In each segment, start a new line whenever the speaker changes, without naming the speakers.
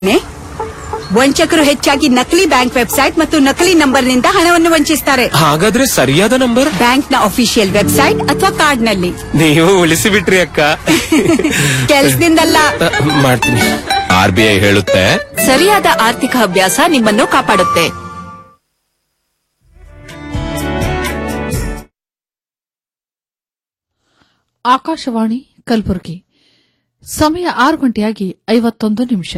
ನೆ? ವಂಚಕರು ಹೆಚ್ಚಾಗಿ ನಕಲಿ ಬ್ಯಾಂಕ್ ವೆಬ್ಸೈಟ್ ಮತ್ತು ನಕಲಿ ನಂಬರ್ನಿಂದ ಹಣವನ್ನು ವಂಚಿಸ್ತಾರೆ
ಹಾಗಾದ್ರೆ ಸರಿಯಾದ ನಂಬರ್
ಬ್ಯಾಂಕ್ನ ಅಫಿಷಿಯಲ್ ವೆಬ್ಸೈಟ್ ಅಥವಾ ಕಾರ್ಡ್ನಲ್ಲಿ
ನೀವು ಉಳಿಸಿ ಬಿಟ್ರಿ ಅಕ್ಕ
ಕೆಲ್ಸದಿಂದಲ್ಲ
ಅ, ಮಾಡ್ತೀನಿ ಆರ್ ಬಿ ಐ ಹೇಳುತ್ತೆ
ಸರಿಯಾದ ಆರ್ಥಿಕ ಅಭ್ಯಾಸ ನಿಮ್ಮನ್ನು ಕಾಪಾಡುತ್ತೆ
ಆಕಾಶವಾಣಿ ಕಲಬುರಗಿ ಸಮಯ ಆರು ಗಂಟೆಯಾಗಿ ಐವತ್ತೊಂದು ನಿಮಿಷ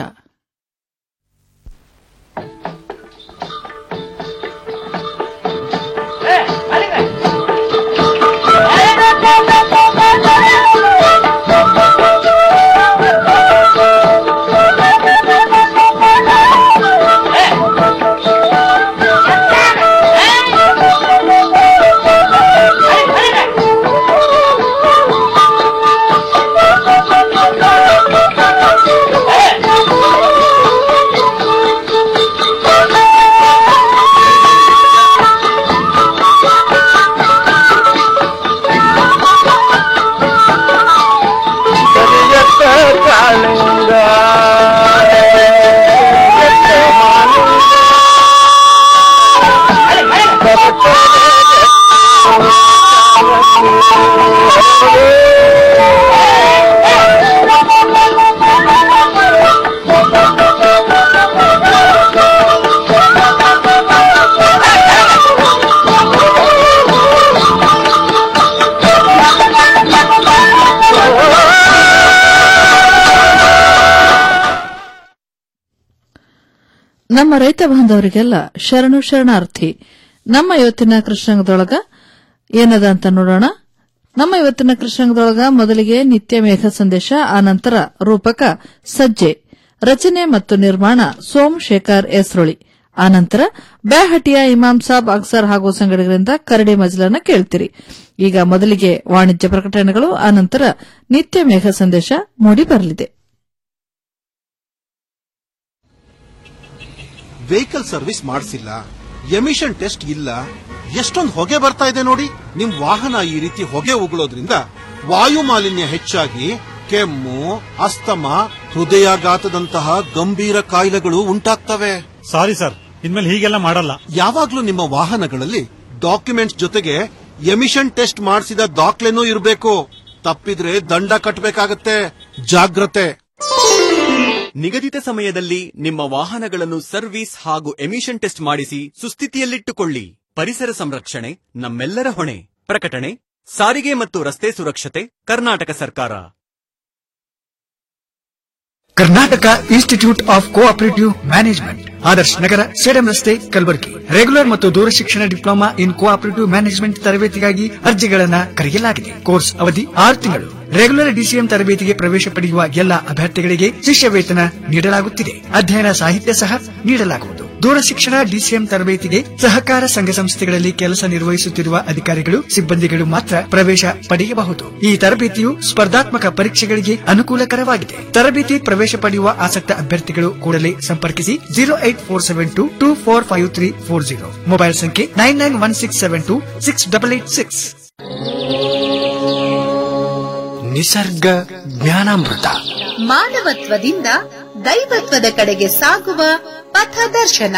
ನಮ್ಮ ರೈತ ಬಾಂಧವರಿಗೆಲ್ಲ ಶರಣು ಶರಣಾರ್ಥಿ ನಮ್ಮ ಇವತ್ತಿನ ಕೃಷ್ಣಾಂಗದೊಳಗ ಏನದ ಅಂತ ನೋಡೋಣ ನಮ್ಮ ಇವತ್ತಿನ ಕೃಷ್ಣಾಂಗದೊಳಗ ಮೊದಲಿಗೆ ನಿತ್ಯ ಮೇಘ ಸಂದೇಶ ಆನಂತರ ರೂಪಕ ಸಜ್ಜೆ ರಚನೆ ಮತ್ತು ನಿರ್ಮಾಣ ಸೋಮಶೇಖರ್ ಎಸ್ರೊಳಿ ಆನಂತರ ಬ್ಯಾಹಟಿಯ ಇಮಾಮ್ ಸಾಬ್ ಅಕ್ಸರ್ ಹಾಗೂ ಸಂಗಡಿಗರಿಂದ ಕರಡಿ ಮಜಲನ್ನ ಕೇಳ್ತೀರಿ ಈಗ ಮೊದಲಿಗೆ ವಾಣಿಜ್ಯ ಪ್ರಕಟಣೆಗಳು ಆನಂತರ ನಿತ್ಯ ಮೇಘ ಸಂದೇಶ ಮೂಡಿ ಬರಲಿದೆ
ವೆಹಿಕಲ್ ಸರ್ವಿಸ್ ಮಾಡಿಸಿಲ್ಲ ಎಮಿಷನ್ ಟೆಸ್ಟ್ ಇಲ್ಲ ಎಷ್ಟೊಂದು ಹೊಗೆ ಬರ್ತಾ ಇದೆ ನೋಡಿ ನಿಮ್ ವಾಹನ ಈ ರೀತಿ ಹೊಗೆ ಉಗುಳೋದ್ರಿಂದ ವಾಯು ಮಾಲಿನ್ಯ ಹೆಚ್ಚಾಗಿ ಕೆಮ್ಮು ಅಸ್ತಮ ಹೃದಯಾಘಾತದಂತಹ ಗಂಭೀರ ಕಾಯಿಲೆಗಳು ಉಂಟಾಗ್ತವೆ
ಸಾರಿ ಸರ್ ಇನ್ಮೇಲೆ ಹೀಗೆಲ್ಲ ಮಾಡಲ್ಲ
ಯಾವಾಗ್ಲೂ ನಿಮ್ಮ ವಾಹನಗಳಲ್ಲಿ ಡಾಕ್ಯುಮೆಂಟ್ಸ್ ಜೊತೆಗೆ ಎಮಿಷನ್ ಟೆಸ್ಟ್ ಮಾಡಿಸಿದ ದಾಖಲೆನೂ ಇರಬೇಕು ತಪ್ಪಿದ್ರೆ ದಂಡ ಕಟ್ಟಬೇಕಾಗತ್ತೆ ಜಾಗ್ರತೆ
ನಿಗದಿತ ಸಮಯದಲ್ಲಿ ನಿಮ್ಮ ವಾಹನಗಳನ್ನು ಸರ್ವಿಸ್ ಹಾಗೂ ಎಮಿಷನ್ ಟೆಸ್ಟ್ ಮಾಡಿಸಿ ಸುಸ್ಥಿತಿಯಲ್ಲಿಟ್ಟುಕೊಳ್ಳಿ ಪರಿಸರ ಸಂರಕ್ಷಣೆ ನಮ್ಮೆಲ್ಲರ ಹೊಣೆ ಪ್ರಕಟಣೆ ಸಾರಿಗೆ ಮತ್ತು ರಸ್ತೆ ಸುರಕ್ಷತೆ ಕರ್ನಾಟಕ ಸರ್ಕಾರ
Karnataka institute of cooperative management Adarsh Nagar Sedam ರಸ್ತೆ ಕಲಬುರಗಿ ರೆಗ್ಯುಲರ್ ಮತ್ತು ದೂರ ಶಿಕ್ಷಣ ಡಿಪ್ಲೊಮಾ ಇನ್ ಕೋಆಪರೇಟಿವ್ ಮ್ಯಾನೇಜ್ಮೆಂಟ್ ತರಬೇತಿಗಾಗಿ ಅರ್ಜಿಗಳನ್ನ ಕರೆಯಲಾಗಿದೆ ಕೋರ್ಸ್ ಅವಧಿ ಆರು ತಿಂಗಳು ರೆಗ್ಯುಲರ್ ಡಿಸಿಎಂ ತರಬೇತಿಗೆ ಪ್ರವೇಶ ಪಡೆಯುವ ಎಲ್ಲ ಅಭ್ಯರ್ಥಿಗಳಿಗೆ ಶಿಷ್ಯ ವೇತನ ನೀಡಲಾಗುತ್ತಿದೆ ಅಧ್ಯಯನ ಸಾಹಿತ್ಯ ಸಹ ನೀಡಲಾಗುವುದು ದೂರ ಶಿಕ್ಷಣ ಡಿಸಿಎಂ ತರಬೇತಿಗೆ ಸಹಕಾರ ಸಂಘ ಸಂಸ್ಥೆಗಳಲ್ಲಿ ಕೆಲಸ ನಿರ್ವಹಿಸುತ್ತಿರುವ ಅಧಿಕಾರಿಗಳು ಸಿಬ್ಬಂದಿಗಳು ಮಾತ್ರ ಪ್ರವೇಶ ಪಡೆಯಬಹುದು ಈ ತರಬೇತಿಯು ಸ್ಪರ್ಧಾತ್ಮಕ ಪರೀಕ್ಷೆಗಳಿಗೆ ಅನುಕೂಲಕರವಾಗಿದೆ ತರಬೇತಿ ಪ್ರವೇಶ ಪಡೆಯುವ ಆಸಕ್ತ ಅಭ್ಯರ್ಥಿಗಳು ಕೂಡಲೇ ಸಂಪರ್ಕಿಸಿ zero eight four seven two two four five three four zero mobile ಸಂಖ್ಯೆ nine nine one six seven two six double eight six ನಿಸರ್ಗ ಜ್ಞಾನಾಮೃತ
ಮಾನವತ್ವದಿಂದ ದೈವತ್ವದ ಕಡೆಗೆ ಸಾಗುವ ಪಥದರ್ಶನ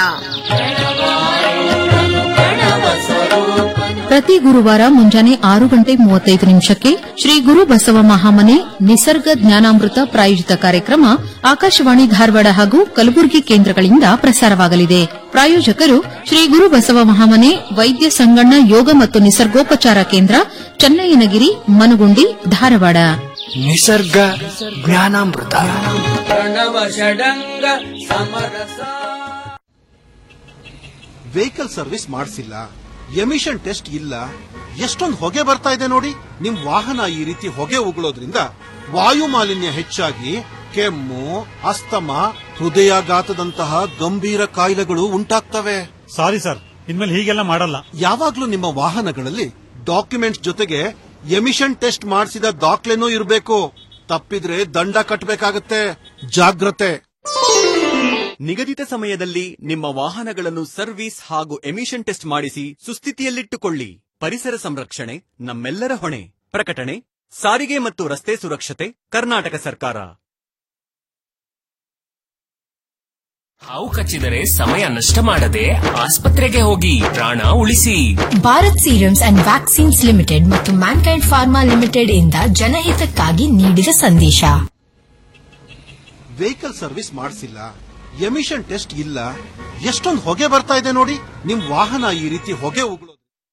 ಪ್ರತಿ ಗುರುವಾರ ಮುಂಜಾನೆ ಆರು ಗಂಟೆ ಮೂವತ್ತೈದು ನಿಮಿಷಕ್ಕೆ ಶ್ರೀ ಗುರು ಬಸವ ಮಹಾಮನೆ ನಿಸರ್ಗ ಜ್ಞಾನಾಮೃತ ಪ್ರಾಯೋಜಿತ ಕಾರ್ಯಕ್ರಮ ಆಕಾಶವಾಣಿ ಧಾರವಾಡ ಹಾಗೂ ಕಲಬುರಗಿ ಕೇಂದ್ರಗಳಿಂದ ಪ್ರಸಾರವಾಗಲಿದೆ ಪ್ರಾಯೋಜಕರು ಶ್ರೀ ಗುರು ಬಸವ ಮಹಾಮನೆ ವೈದ್ಯ ಸಂಗಣ್ಣ ಯೋಗ ಮತ್ತು ನಿಸರ್ಗೋಪಚಾರ ಕೇಂದ್ರ ಚನ್ನಯ್ಯನಗಿರಿ ಮನಗುಂಡಿ ಧಾರವಾಡ
ನಿಸರ್ಗ ಜ್ಞಾನಾಮೃತ
ವೆಹಿಕಲ್ ಸರ್ವಿಸ್ ಮಾಡಿಸಿಲ್ಲ ಎಮಿಷನ್ ಟೆಸ್ಟ್ ಇಲ್ಲ ಎಷ್ಟೊಂದು ಹೊಗೆ ಬರ್ತಾ ಇದೆ ನೋಡಿ ನಿಮ್ ವಾಹನ ಈ ರೀತಿ ಹೊಗೆ ಉಗುಳೋದ್ರಿಂದ ವಾಯು ಮಾಲಿನ್ಯ ಹೆಚ್ಚಾಗಿ ಕೆಮ್ಮು ಅಸ್ತಮ ಹೃದಯಾಘಾತದಂತಹ ಗಂಭೀರ ಕಾಯಿಲೆಗಳು ಉಂಟಾಗ್ತವೆ
ಸಾರಿ ಸರ್ ಇನ್ಮೇಲೆ ಹೀಗೆಲ್ಲ ಮಾಡಲ್ಲ
ಯಾವಾಗ್ಲೂ ನಿಮ್ಮ ವಾಹನಗಳಲ್ಲಿ ಡಾಕ್ಯುಮೆಂಟ್ಸ್ ಜೊತೆಗೆ ಎಮಿಷನ್ ಟೆಸ್ಟ್ ಮಾಡಿಸಿದ ದಾಖಲೆನೂ ಇರಬೇಕು ತಪ್ಪಿದ್ರೆ ದಂಡ ಕಟ್ಟಬೇಕಾಗತ್ತೆ ಜಾಗ್ರತೆ
ನಿಗದಿತ ಸಮಯದಲ್ಲಿ ನಿಮ್ಮ ವಾಹನಗಳನ್ನು ಸರ್ವಿಸ್ ಹಾಗೂ ಎಮಿಷನ್ ಟೆಸ್ಟ್ ಮಾಡಿಸಿ ಸುಸ್ಥಿತಿಯಲ್ಲಿಟ್ಟುಕೊಳ್ಳಿ ಪರಿಸರ ಸಂರಕ್ಷಣೆ ನಮ್ಮೆಲ್ಲರ ಹೊಣೆ ಪ್ರಕಟಣೆ ಸಾರಿಗೆ ಮತ್ತು ರಸ್ತೆ ಸುರಕ್ಷತೆ ಕರ್ನಾಟಕ ಸರ್ಕಾರ
ಹಾವು ಕಚ್ಚಿದರೆ ಸಮಯ ನಷ್ಟ ಮಾಡದೆ ಆಸ್ಪತ್ರೆಗೆ ಹೋಗಿ ಪ್ರಾಣ ಉಳಿಸಿ
Bharat serums and vaccines limited ಮತ್ತು ಮ್ಯಾನ್ಕೈಂಡ್ ಫಾರ್ಮಾ ಲಿಮಿಟೆಡ್ ಇಂದ ಜನಹಿತಕ್ಕಾಗಿ ನೀಡಿದ ಸಂದೇಶ
ವೆಹಿಕಲ್ ಸರ್ವಿಸ್ ಮಾಡಿಸಿಲ್ಲ ಎಮಿಷನ್ ಟೆಸ್ಟ್ ಇಲ್ಲ ಎಷ್ಟೊಂದು ಹೊಗೆ ಬರ್ತಾ ಇದೆ ನೋಡಿ ನಿಮ್ ವಾಹನ ಈ ರೀತಿ ಹೊಗೆ ಉಗುಳೋದು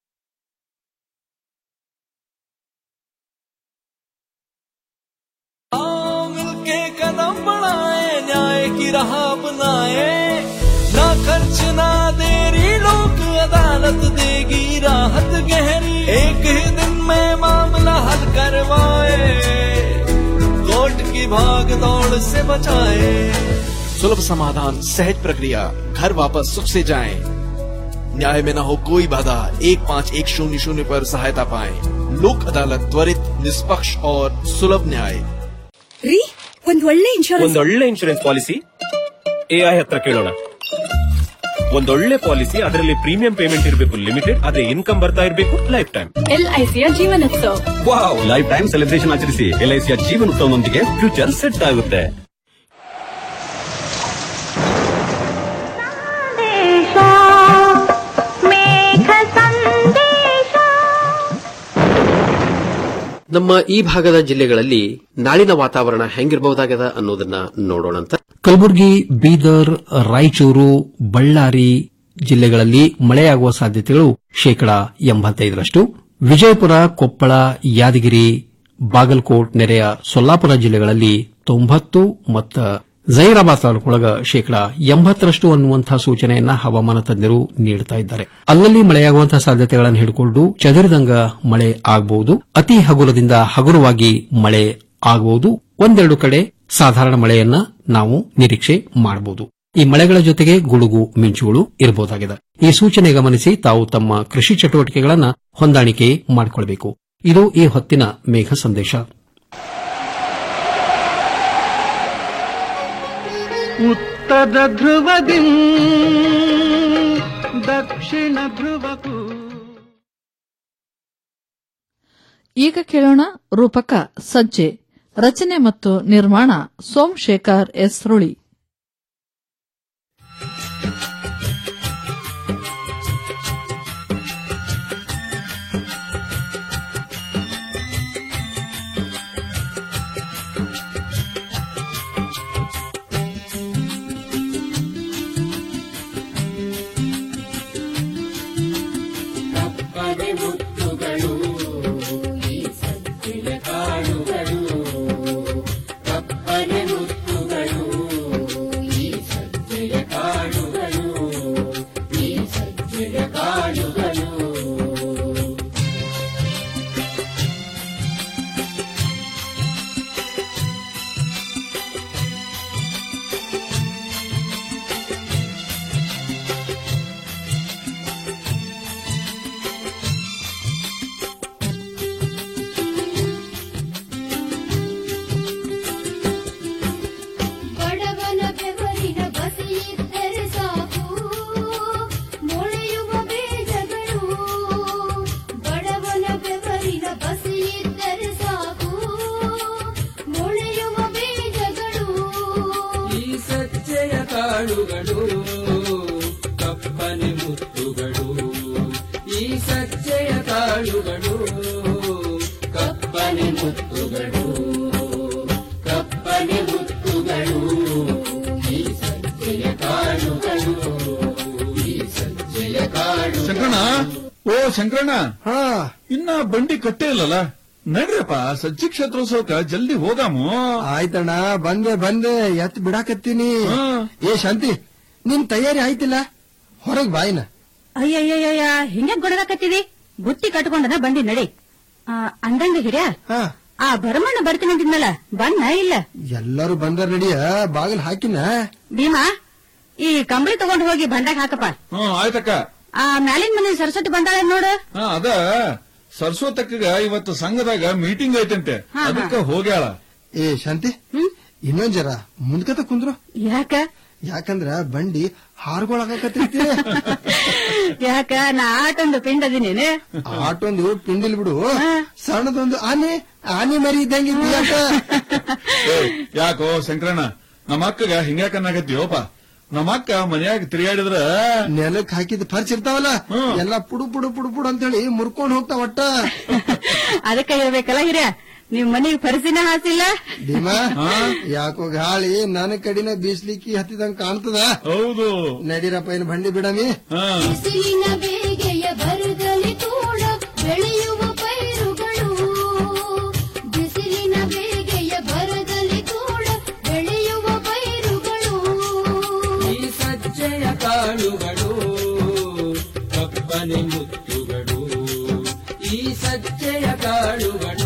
मिलके कदम बढ़ाए न्याय की राह अपनाए ना खर्च ना देरी लोक अदालत देगी राहत गहरी एक ही दिन में मामला हल करवाए कोर्ट की भाग दौड़ से बचाए
सुलभ समाधान सहज प्रक्रिया घर वापस सुख से जाएं। न्याय में न हो कोई बाधा एक पाँच एक शून्य शून्य पर सहायता पाएं। लोक अदालत त्वरित निष्पक्ष और सुलभ न्याय
ರೀ ಒಂದ್ ಒಳ್ಳೆ ಇನ್ಶೂರೆನ್ಸ್
ಒಂದೊಳ್ಳೆ ಇನ್ಶೂರೆನ್ಸ್ ಪಾಲಿಸಿ ಎಐ ಹತ್ರ ಕೇಳೋಣ ಒಂದೊಳ್ಳೆ ಪಾಲಿಸಿ ಅದರಲ್ಲಿ ಪ್ರೀಮಿಯಂ ಪೇಮೆಂಟ್ ಇರಬೇಕು ಲಿಮಿಟೆಡ್ ಅದೇ ಇನ್ಕಮ್ ಬರ್ತಾ ಇರಬೇಕು ಲೈಫ್ ಟೈಮ್
ಎಲ್ಐಸಿಯ Jeevan Utsav
wow life time celebration ಆಚರಿಸಿ ಎಲ್ಐಸಿಯ ಜೀವನ ಉತ್ಸವದೊಂದಿಗೆ ಫ್ಯೂಚರ್ ಸೆಟ್ ಆಗುತ್ತೆ
ನಮ್ಮ ಈ ಭಾಗದ ಜಿಲ್ಲೆಗಳಲ್ಲಿ ನಾಳಿನ ವಾತಾವರಣ ಹೆಂಗಿರಬಹುದಾಗದ ಅನ್ನೋದನ್ನ ನೋಡೋಣಂತ ಕಲಬುರಗಿ ಬೀದರ್ ರಾಯಚೂರು ಬಳ್ಳಾರಿ ಜಿಲ್ಲೆಗಳಲ್ಲಿ ಮಳೆಯಾಗುವ ಸಾಧ್ಯತೆಗಳು ಶೇಕಡಾ ಎಂಬತ್ತೈದರಷ್ಟು ವಿಜಯಪುರ ಕೊಪ್ಪಳ ಯಾದಗಿರಿ ಬಾಗಲಕೋಟ್ ನೆರೆಯ ಸೊಲ್ಲಾಪುರ ಜಿಲ್ಲೆಗಳಲ್ಲಿ ತೊಂಬತ್ತು ಮತ್ತು ಜೈರಾಬಾದ್ ತಾಲೂಕೊಳಗ ಶೇಕಡಾ ಎಂಬತ್ತರಷ್ಟು ಅನ್ನುವಂತಹ ಸೂಚನೆಯನ್ನ ಹವಾಮಾನ ತಜ್ಞರು ನೀಡುತ್ತಾ ಇದ್ದಾರೆ ಅಲ್ಲಲ್ಲಿ ಮಳೆಯಾಗುವಂತಹ ಸಾಧ್ಯತೆಗಳನ್ನು ಹಿಡಿಕೊಂಡು ಚದುರಿದಂಗ ಮಳೆ ಆಗಬಹುದು ಅತಿ ಹಗುರದಿಂದ ಹಗುರವಾಗಿ ಮಳೆ ಆಗಬಹುದು ಒಂದೆರಡು ಕಡೆ ಸಾಧಾರಣ ಮಳೆಯನ್ನ ನಾವು ನಿರೀಕ್ಷೆ ಮಾಡಬಹುದು ಈ ಮಳೆಗಳ ಜೊತೆಗೆ ಗುಡುಗು ಮಿಂಚುಗಳು ಇರಬಹುದಾಗಿದೆ ಈ ಸೂಚನೆ ಗಮನಿಸಿ ತಾವು ತಮ್ಮ ಕೃಷಿ ಚಟುವಟಿಕೆಗಳನ್ನು ಹೊಂದಾಣಿಕೆ ಮಾಡಿಕೊಳ್ಳಬೇಕು ಇದು ಈ ಹೊತ್ತಿನ ಮೇಘ ಸಂದೇಶ
ಉತ್ತರ ಧ್ರುವದಿ ದಕ್ಷಿಣ ಧ್ರುವಕ್ಕೂ
ಈಗ ಕೇಳೋಣ ರೂಪಕ ಸಜ್ಜೆ ರಚನೆ ಮತ್ತು ನಿರ್ಮಾಣ ಸೋಮಶೇಖರ್ ಎಸ್ ರುಳಿ
ಕಪ್ಪದೆ ಮುತ್ತುಗಳು ಈ ಸಜ್ಜಿನ ಕಾಳುಗಳು ಕಪ್ಪನೆ ಮುತ್ತುಗಳು ಈ ಸಜ್ಜೆಯ ಕಾಳುಗಳು ಈ ಸಜ್ಜೆಯ ಕಾಳುಗಳು
ಬಡವನ ಬೆವರಿನ ಬಸಿಯಿದ್ದರೆ ಸಾಕು ಮೊಳೆಯುವ ಬೀಜಗಳು ಬಡವನ ಬೆವರಿನ ಬಸಿಯಿದ್ದರೆ ಸಾಕು ಮೊಳೆಯುವ ಬೀಜಗಳು
ಈ ಸಜ್ಜೆಯ ಕಾಳುಗಳು ಕಪ್ಪನೆ ಮುತ್ತುಗಳು ಈ ಸಜ್ಜೆಯ ಕಾಳುಗಳು ಕಪ್ಪನೆ ಮುತ್ತುಗಳು ಕಪ್ಪನೆ ಮುತ್ತುಗಳು ಈ ಸಜ್ಜೆಯ ಕಾಳುಗಳು ಈ ಸಜ್ಜೆಯ ಕಾಳು
ಶಂಕರಣ್ಣ ಓ ಶಂಕರಣ್ಣ ಹಾ ಇನ್ನ ಬಂಡಿ ಕಟ್ಟೇ ಇಲ್ಲಲ್ಲ ನಡ್ರಪ್ಪ ಸಜ್ಜಿ ಕ್ಷೇತ್ರೋತ್ಸವಕ್ಕ ಜಲ್ದಿ ಹೋಗಾಮು
ಆಯ್ತಣ್ಣ ಬಂದೆ ಬಂದೆ ಎತ್ ಬಿಡಾಕತ್ತೀನಿ ಏ ಶಾಂತಿ ನಿನ್ ತಯಾರಿ ಆಯ್ತಿಲ್ಲ ಹೊರಗ್ ಬಾಯಿನ
ಅಯ್ಯಯ್ಯಯ್ಯ ಹಿಂಗ ಗೊಡಗಾಕತ್ತಿದಿ ಬುತ್ತಿ ಕಟ್ಕೊಂಡನ ಬಂದಿ ನಡಿ ಆ, ಅಂದಂಗ ಹಿರಿಯ ಆ ಭರಮಣ್ಣ ಬರ್ತೀನಂತಿದ್ನಲ್ಲ ಬಣ್ಣ ಇಲ್ಲ
ಎಲ್ಲರೂ ಬಂದರ್ ನಡಿಯ ಬಾಗಿಲ್ ಹಾಕಿನ
ಭೀಮಾ ಈ ಕಂಬಳಿ ತಗೊಂಡ್ ಹೋಗಿ ಬಂದಾಗ ಹಾಕಪ್ಪ
ಹ್ಮ್ ಆಯ್ತಕ್ಕ
ಆ ಮ್ಯಾಲಿನ ಮನೆ ಸರಸ್ವತಿ ಬಂದಾಳ ನೋಡು
ಹಾ ಅದ ಸರ್ಸೋತಕ್ಕಗ ಇವತ್ತು ಸಂಘದಾಗ ಮೀಟಿಂಗ್ ಐತಂತೆ
ಹಾ, ಹಾ.
ಅದಕ್ಕ ಹೋಗ್ಯಾಳ
ಏ ಶಾಂತಿ ಇನ್ನೊಂದ್ ಜರ ಮುಂದ್ಕತ ಕುಂದ್ರು
ಯಾಕ
ಯಾಕಂದ್ರ ಬಂಡಿ ಹಾರ್ಗೊಳಕತ್ತಿ
ಯಾಕ ನಾ ಆಟೊಂದು ಪಿಂಡದಿನೇನೆ
ಆಟೊಂದು ಪಿಂಡಿಲ್ ಬಿಡು ಸಣ್ಣದೊಂದು ಆನೆ ಆನೆ ಮರಿ ಇದ್ದಂಗಿದ್ದಿ ಯಾಕ
ಏ, ಯಾಕೋ ಶಂಕರಣ್ಣ ನಮ್ಮ ಅಕ್ಕಗ ಹಿಂಗ್ಯಾಕನ್ನಾಗತ್ತೀವಪ್ಪ ನಮ್ಮ ಅಕ್ಕ ಮನ್ಯಾಗ ತಿರುಗಾಡಿದ್ರ
ನೆಲಕ್ ಹಾಕಿದ ಫರ್ಚ್ ಇರ್ತಾವಲ್ಲ ಎಲ್ಲಾ ಪುಡು ಪುಡು ಪುಡು ಪುಡು ಅಂತೇಳಿ ಮುರ್ಕೊಂಡ್ ಹೋಗ್ತಾವ ಒಟ್ಟ
ಅದಕ್ಕೆ ಹೇಳ್ಬೇಕಲ್ಲ ಹಿರಿಯ ನಿಮ್ ಮನೆಗೆ ಪರಿಸಿನ ಹಾಸಿಲ್ಲ
ಭೀಮಾ ಯಾಕೋ ಗಾಳಿ ನನ್ನ ಕಡಿನ ಬೀಸ್ಲಿಕ್ಕೆ ಹತ್ತಿದಂಗ ಕಾಣ್ತದ
ಹೌದು
ನಡೀರಪ್ಪ ಏನ್ ಬಂಡಿ ಬಿಡಮಿ
ಬಿಸಿಲಿನ ಬೇಗೆಯ ಬರದಲ್ಲಿ ಕೂಡ ಬೆಳೆಯುವ ಪೈರುಗಳು ಬಿಸಿಲಿನ ಬೇಗೆಯ ಬರದಲ್ಲಿ ಕೂಡ ಬೆಳೆಯುವ ಪೈರುಗಳು
ಈ ಸಜ್ಜೆಯ ಕಾಳುಗಳು ಕಪ್ಪನೆ ಮುತ್ತುಗಳು ಈ ಸಜ್ಜೆಯ ಕಾಳುಗಳು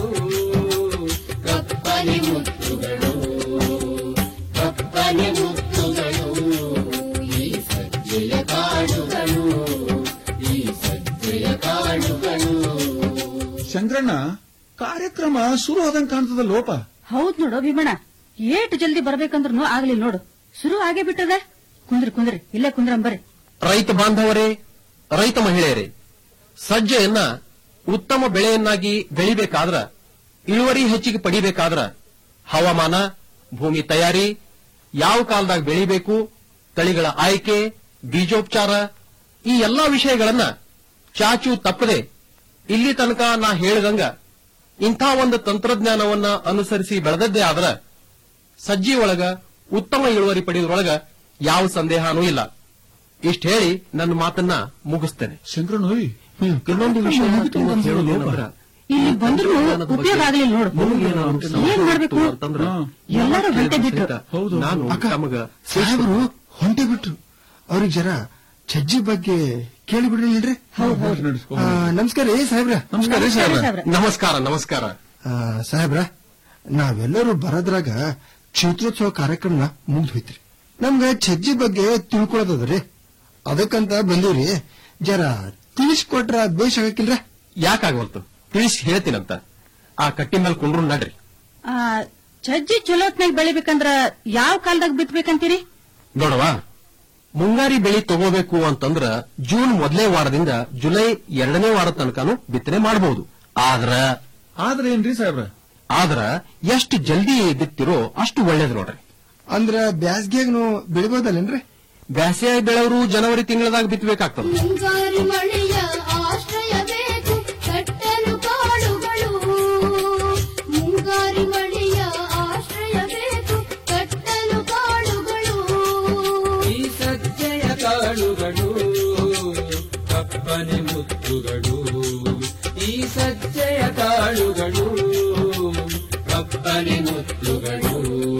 ಕಪ್ಪನೆ ಮುತ್ತುಗಳು ಕಪ್ಪನೆ ಮುತ್ತುಗಳು ಈ ಸಜ್ಜೆಯ ಕಾಳುಗಳು ಈ ಸಜ್ಜೆಯ ಕಾಳುಗಳು
ಶಂಕರಣ್ಣ ಕಾರ್ಯಕ್ರಮ ಶುರು ಆದಂಗ್ ಕಾಣ್ತದ ಲೋಪ
ಹೌದ್ ನೋಡು ಭೀಮಣ್ಣ ಏಟ್ ಜಲ್ದಿ ಬರ್ಬೇಕಂದ್ರೂ ಆಗ್ಲಿಲ್ಲ ನೋಡು ಶುರು ಆಗೇ ಬಿಟ್ಟದ ಕುಂದ್ರಿ ಕುಂದ್ರಿ ಇಲ್ಲೇ ಕುಂದ್ರಂಬರಿ
ರೈತ ಬಾಂಧವರೇ ರೈತ ಮಹಿಳೆಯರೇ ಸಜ್ಜೆಯನ್ನ ಉತ್ತಮ ಬೆಳೆಯನ್ನಾಗಿ ಬೆಳಿಬೇಕಾದ್ರ ಇಳುವರಿ ಹೆಚ್ಚಿಗೆ ಪಡಿಬೇಕಾದ್ರ ಹವಾಮಾನ ಭೂಮಿ ತಯಾರಿ ಯಾವ ಕಾಲದಾಗ ಬೆಳಿಬೇಕು ತಳಿಗಳ ಆಯ್ಕೆ ಬೀಜೋಪಚಾರ ಈ ಎಲ್ಲಾ ವಿಷಯಗಳನ್ನ ಚಾಚು ತಪ್ಪದೆ ಇಲ್ಲಿ ತನಕ ನಾ ಹೇಳಿದಂಗ ಇಂಥ ಒಂದು ತಂತ್ರಜ್ಞಾನವನ್ನ ಅನುಸರಿಸಿ ಬೆಳೆದದ್ದೇ ಆದ್ರ ಸಜ್ಜಿ ಒಳಗ ಉತ್ತಮ ಇಳುವರಿ ಪಡೆಯೋದ್ರೊಳಗ ಯಾವ ಸಂದೇಹನೂ ಇಲ್ಲ ಇಷ್ಟ ಹೇಳಿ ನನ್ನ ಮಾತನ್ನ ಮುಗಿಸ್ತೇನೆ
ಶಂಕರಣ್ಣ
ಇನ್ನೊಂದು ವಿಷಯ ಹೇಳೋದೇನಂದ್ರ
ಇಲ್ಲಿ ಬಂದ್ರು ಉಪಯೋಗ ಆಗ್ಲಿಲ್ಲ ನೋಡು ಏನ್ ಮಾಡ್ಬೇಕು ಎಲ್ಲರೂ ಹೊಂಟೆ ಬಿಟ್ರು
ನಾನು ತಮಗ
ಸಾಹೇಬರು ಹೊಂಟೆ ಬಿಟ್ರು ಅವ್ರಿಗೆ ಜರ ಛಜ್ಜಿ ಬಗ್ಗೆ ಕೇಳಿ ಬಿಡ್ರಿ ನಮಸ್ಕಾರ ರೀ ಸಾಹೇಬ್ರ
ನಮಸ್ಕಾರ ರೀ ಸಾಹೇಬ್ರ. ನಮಸ್ಕಾರ ನಮಸ್ಕಾರ
ಆ, ಸಾಹೇಬ್ರ ನಾವೆಲ್ಲರೂ ಬರೋದ್ರಾಗ ಕ್ಷೇತ್ರೋತ್ಸವ ಕಾರ್ಯಕ್ರಮ ಮುಗ್ದು ಹೋಯ್ತ್ರಿ ನಮ್ಗ ಛಜ್ಜಿ ಬಗ್ಗೆ ತಿಳ್ಕೊಳ್ಳೋದದ್ರಿ ಅದಕ್ಕಂತ ಬಂದೀವ್ರಿ ಜರ ತಿಳಿಸ್ಕೊಟ್ರ ಬೇಷ್ ಆಗಕ್ಕಿಲ್ರ
ಯಾಕಾಗವಲ್ತು ತಿಳಿಸಿ ಹೇಳ್ತೀನಂತ ಆ ಕಟ್ಟಿ ಮೇಲೆ ಕುಂಡ್ರು ನಡ್ರಿ
ಆ, ಸಜ್ಜಿ ಚಲೋತ್ನಾಗ ಬೆಳಿಬೇಕಂದ್ರ ಯಾವ ಕಾಲದಾಗ ಬಿತ್ಬೇಕಂತೀರಿ
ನೋಡವ ಮುಂಗಾರಿ ಬೆಳಿ ತಗೋಬೇಕು ಅಂತಂದ್ರ ಜೂನ್ ಮೊದಲನೇ ವಾರದಿಂದ ಜುಲೈ ಎರಡನೇ ವಾರ ತನಕನು ಬಿತ್ತನೆ ಮಾಡಬಹುದು ಆದ್ರ
ಆದ್ರೆ ಏನ್ರಿ ಸಾಹೇಬ್ರ
ಆದ್ರ ಎಷ್ಟು ಜಲ್ದಿ ಬಿತ್ತಿರೋ ಅಷ್ಟು ಒಳ್ಳೇದು ನೋಡ್ರಿ
ಅಂದ್ರ ಬ್ಯಾಸ್ಗ್ಯಾಗ ಬೆಳಿಬೋದಲ್ಲೇನ್ರಿ
ಬ್ಯಾಸಿಯಾಗಿ ಬೆಳೆಯವರು ಜನವರಿ ತಿಂಗಳದಾಗ ಬಿತ್ತಬೇಕಾಗ್ತದ
ಮುಂಗಾರು ಮಳೆಯ ಆಶ್ರಯ ಬೇಕು ಕಟ್ಟಲು ಕಾಡುಗಳು ಮುಂಗಾರು ಮಳೆಯ ಆಶ್ರಯ ಬೇಕು ಕಟ್ಟಲು ಕಾಡುಗಳು
ಈ ಸಜ್ಜೆಯ ಕಾಳುಗಳು ಕಪ್ಪನೆ ಮುತ್ತುಗಳು ಈ ಸಜ್ಜೆಯ ಕಾಳುಗಳು ಕಪ್ಪನೆ ಮುತ್ತುಗಳು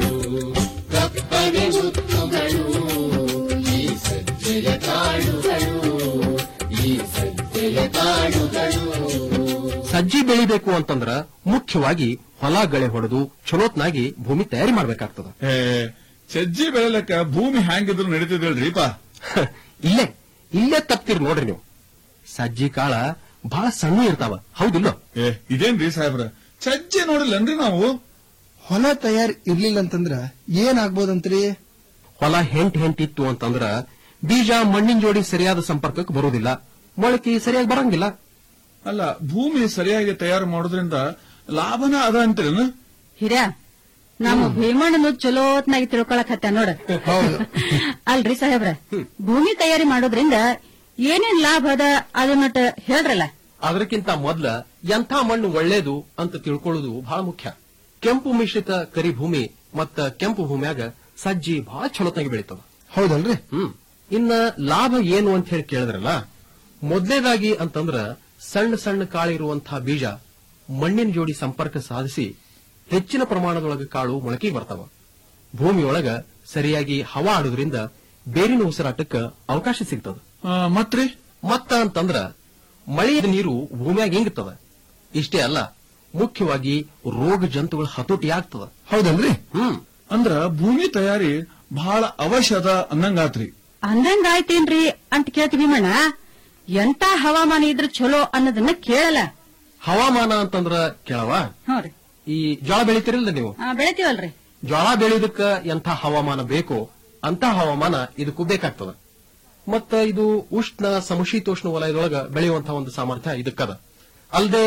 ಕಪ್ಪನೆ ಮುತ್ತುಗಳು ಈ ಸಜ್ಜೆಯ ಕಾಳುಗಳು ಈ ಸಜ್ಜೆಯ ಕಾಳುಗಳು
ಸಜ್ಜಿ ಬೆಳಿಬೇಕು ಅಂತಂದ್ರ ಮುಖ್ಯವಾಗಿ ಹೊಲ ಗಳೆ ಹೊಡೆದು ಚಲೋತ್ನಾಗಿ ಭೂಮಿ ತಯಾರಿ ಮಾಡ್ಬೇಕಾಗ್ತದ
ಏ ಸಜ್ಜಿ ಬೆಳೆಲಕ್ಕ ಭೂಮಿ ಹ್ಯಾಂಗಿದ್ರು ನಡೀತಿದಲ್ರಿಪ
ಇಲ್ಲೇ ಇಲ್ಲೇ ತಪ್ತಿರ್ ನೋಡ್ರಿ ನೀವು ಸಜ್ಜಿ ಕಾಳ ಬಹಳ ಸಣ್ಣ ಇರ್ತಾವ ಹೌದಿಲ್ಲ
ಏ ಇದೇನ್ರಿ ಸಾಹೇಬ್ರ ಸಜ್ಜೆ ನೋಡಿಲ್ಲನ್ರಿ ನಾವು
ಹೊಲ ತಯಾರ್ ಇರ್ಲಿಲ್ಲ ಅಂತಂದ್ರ ಏನ್ ಆಗ್ಬೋದಂತ್ರಿ
ಹೊಲ ಹೆಂಟ್ ಹೆಂಟಿತ್ತು ಅಂತಂದ್ರ ಬೀಜ ಮಣ್ಣಿನ ಜೋಡಿ ಸರಿಯಾದ ಸಂಪರ್ಕಕ್ಕೆ ಬರೋದಿಲ್ಲ ಮೊಳಕೆ ಸರಿಯಾಗಿ ಬರಂಗಿಲ್ಲ
ಅಲ್ಲ ಭೂಮಿ ಸರಿಯಾಗಿ ತಯಾರು ಮಾಡೋದ್ರಿಂದ ಲಾಭನ ಅದ ಅಂತೀರೇನು
ಹಿರಿಯ ನಮ್ಮ ಭೀಮಣ್ಣನು ಚಲೋತ್ನಾಗಿ ತಿಳ್ಕೊಳಕ್ ಹತ್ತ ನೋಡ ಅಲ್ರಿ ಸಾಹೇಬ್ರ ಭೂಮಿ ತಯಾರಿ ಮಾಡೋದ್ರಿಂದ ಏನೇನ್ ಲಾಭ ಅದ ಅದನ್ನಟ ಹೇಳ್ರಲ್ಲ
ಅದಕ್ಕಿಂತ ಮೊದ್ಲ ಎಂಥ ಮಣ್ಣು ಒಳ್ಳೇದು ಅಂತ ತಿಳ್ಕೊಳ್ಳೋದು ಬಹಳ ಮುಖ್ಯ ಕೆಂಪು ಮಿಶ್ರಿತ ಕರಿ ಭೂಮಿ ಮತ್ತ ಕೆಂಪು ಭೂಮಿಯಾಗ ಸಜ್ಜಿ ಬಹಳ ಚಲೋತ್ತಾಗಿ ಬೆಳಿತದ
ಹೌದಲ್ರಿ
ಹ್ಮ್ ಇನ್ನ ಲಾಭ ಏನು ಅಂತ ಹೇಳಿ ಕೇಳಿದ್ರಲ್ಲ ಮೊದಲನೇದಾಗಿ ಅಂತಂದ್ರ ಸಣ್ಣ ಸಣ್ಣ ಕಾಳಿರುವಂತಹ ಬೀಜ ಮಣ್ಣಿನ ಜೋಡಿ ಸಂಪರ್ಕ ಸಾಧಿಸಿ ಹೆಚ್ಚಿನ ಪ್ರಮಾಣದೊಳಗ ಕಾಳು ಮೊಳಕೆಗೆ ಬರ್ತಾವ ಭೂಮಿಯೊಳಗ ಸರಿಯಾಗಿ ಹವಾ ಆಡೋದ್ರಿಂದ ಬೇರಿನ ಉಸಿರಾಟಕ್ಕ ಅವಕಾಶ ಸಿಗ್ತದ
ಮತ್ರಿ
ಮತ್ತ ಅಂತಂದ್ರ ಮಳೆಯ ನೀರು ಭೂಮಿಯಾಗ ಇಂಗ್ತದ ಇಷ್ಟೇ ಅಲ್ಲ ಮುಖ್ಯವಾಗಿ ರೋಗ ಜಂತುಗಳ ಹತೋಟಿ ಆಗ್ತದ
ಹೌದಲ್ರಿ
ಹ್ಮ್
ಅಂದ್ರ ಭೂಮಿ ತಯಾರಿ ಬಹಳ ಅವಶ್ಯದ ಅನ್ನಂಗಾತ್ರಿ
ಅಂದಂಗ ಆಯ್ತೇನ್ರಿ ಅಂತ ಕೇಳ್ತಿ ಭೀಮಣ್ಣ ಎಂತ ಹವಾಮಾನ ಇದ್ರ ಚಲೋ ಅನ್ನೋದನ್ನ ಕೇಳಲ್ಲ
ಹವಾಮಾನ ಅಂತಂದ್ರ ಕೇಳವ
ಹ್ಞೂರಿ
ಈ ಜೋಳ ಬೆಳಿತಿರಲ್ಲ ನೀವು
ಆ, ಬೆಳಿತೀವಲ್ರಿ
ಜೋಳ ಬೆಳೆಯೋದಕ್ಕ ಎಂಥ ಹವಾಮಾನ ಬೇಕೋ ಅಂತ ಹವಾಮಾನ ಇದಕ್ಕೂ ಬೇಕಾಗ್ತದ ಮತ್ತ ಇದು ಉಷ್ಣ ಸಮಶೀತೋಷ್ಣ ವಲಯದೊಳಗ ಬೆಳೆಯುವಂತಹ ಒಂದು ಸಾಮರ್ಥ್ಯ ಇದಕ್ಕದ ಅಲ್ಲದೆ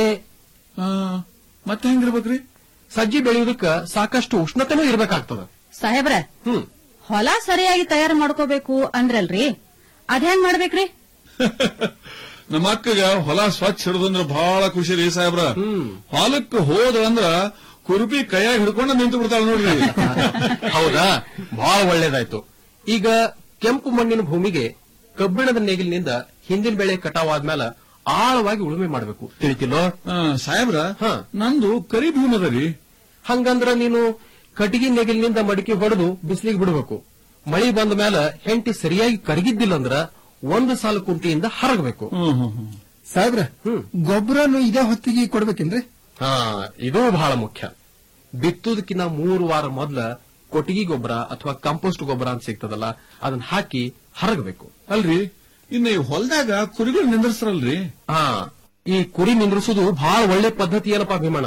ಮತ್ತೆ ಹೆಂಗಿರ್ಬೇಕ್ರಿ
ಸಜ್ಜಿ ಬೆಳೆಯೋದಕ್ಕ ಸಾಕಷ್ಟು ಉಷ್ಣತೆನೂ ಇರಬೇಕಾಗ್ತದ
ಸಾಹೇಬ್ರ
ಹ್ಮ್
ಹೊಲ ಸರಿಯಾಗಿ ತಯಾರು ಮಾಡ್ಕೋಬೇಕು ಅಂದ್ರಲ್ರಿ ಅದ್ ಹೆಂಗ್ ಮಾಡ್ಬೇಕ್ರಿ
ನಮ್ಮ ಅಕ್ಕಗ ಹೊಲ ಸ್ವಚ್ಛ ಹಿಡಿದಂದ್ರ ಬಹಳ ಖುಷಿ ರೀ ಸಾಹೇಬ್ರ ಹೊಲಕ್ಕೆ ಹೋದ್ರಂದ್ರ ಕುರುಪಿ ಕೈಯಾಗ ಹಿಡ್ಕೊಂಡು ನಿಂತು ಬಿಡ್ತಾಳ ನೋಡ್ರಿ
ಹೌದಾ ಬಹಳ ಒಳ್ಳೇದಾಯ್ತು ಈಗ ಕೆಂಪು ಮಣ್ಣಿನ ಭೂಮಿಗೆ ಕಬ್ಬಿಣದ ನೇಗಿಲಿನಿಂದ ಹಿಂದಿನ ಬೆಳೆ ಕಟಾವಾದ್ಮೇಲೆ ಆಳವಾಗಿ ಉಳುಮೆ ಮಾಡಬೇಕು ತಿಳಿತಿಲ್ಲೋ
ಸಾಹೇಬ್ರ ನಂದು ಕರಿ ಭೂಮಿ ಅದ ರೀ
ಹಂಗಂದ್ರ ನೀನು ಕಟ್ಟಿಗೆ ನೇಗಿಲಿನಿಂದ ಮಡಿಕೆ ಹೊಡೆದು ಬಿಸಿಲಿಗೆ ಬಿಡಬೇಕು ಮಳಿ ಬಂದ ಮೇಲೆ ಹೆಂಟಿ ಸರಿಯಾಗಿ ಕರಗಿದ್ದಿಲ್ಲ ಅಂದ್ರ ಒಂದು ಸಾಲ ಕುಂಟಿಯಿಂದ ಹರಗಬೇಕು
ಸಾಹೇಬ್ರ ಗೊಬ್ಬರನು ಇದೇ ಹೊತ್ತಿಗೆ ಕೊಡ್ಬೇಕೇನ್ರಿ
ಹಾ ಇದು ಬಹಳ ಮುಖ್ಯ ಬಿತ್ತುದಕ್ಕಿಂತ ಮೂರು ವಾರ ಮೊದ್ಲ ಕೊಟ್ಟಿಗೆ ಗೊಬ್ಬರ ಅಥವಾ ಕಂಪೋಸ್ಟ್ ಗೊಬ್ಬರ ಅಂತ ಸಿಗ್ತದಲ್ಲ ಅದನ್ನ ಹಾಕಿ ಹರಗಬೇಕು
ಅಲ್ರಿ ಇನ್ನು ಈ ಹೊಲದಾಗ ಕುರಿಗಳು ನಿಂದ್ರಸ್ತಾರಲ್ರಿ
ಹಾ ಈ ಕುರಿ ನಿಂದ್ರಿಸುದು ಬಹಳ ಒಳ್ಳೆ ಪದ್ಧತಿ ಏನಪ್ಪಾ ಭೀಮಣ್ಣ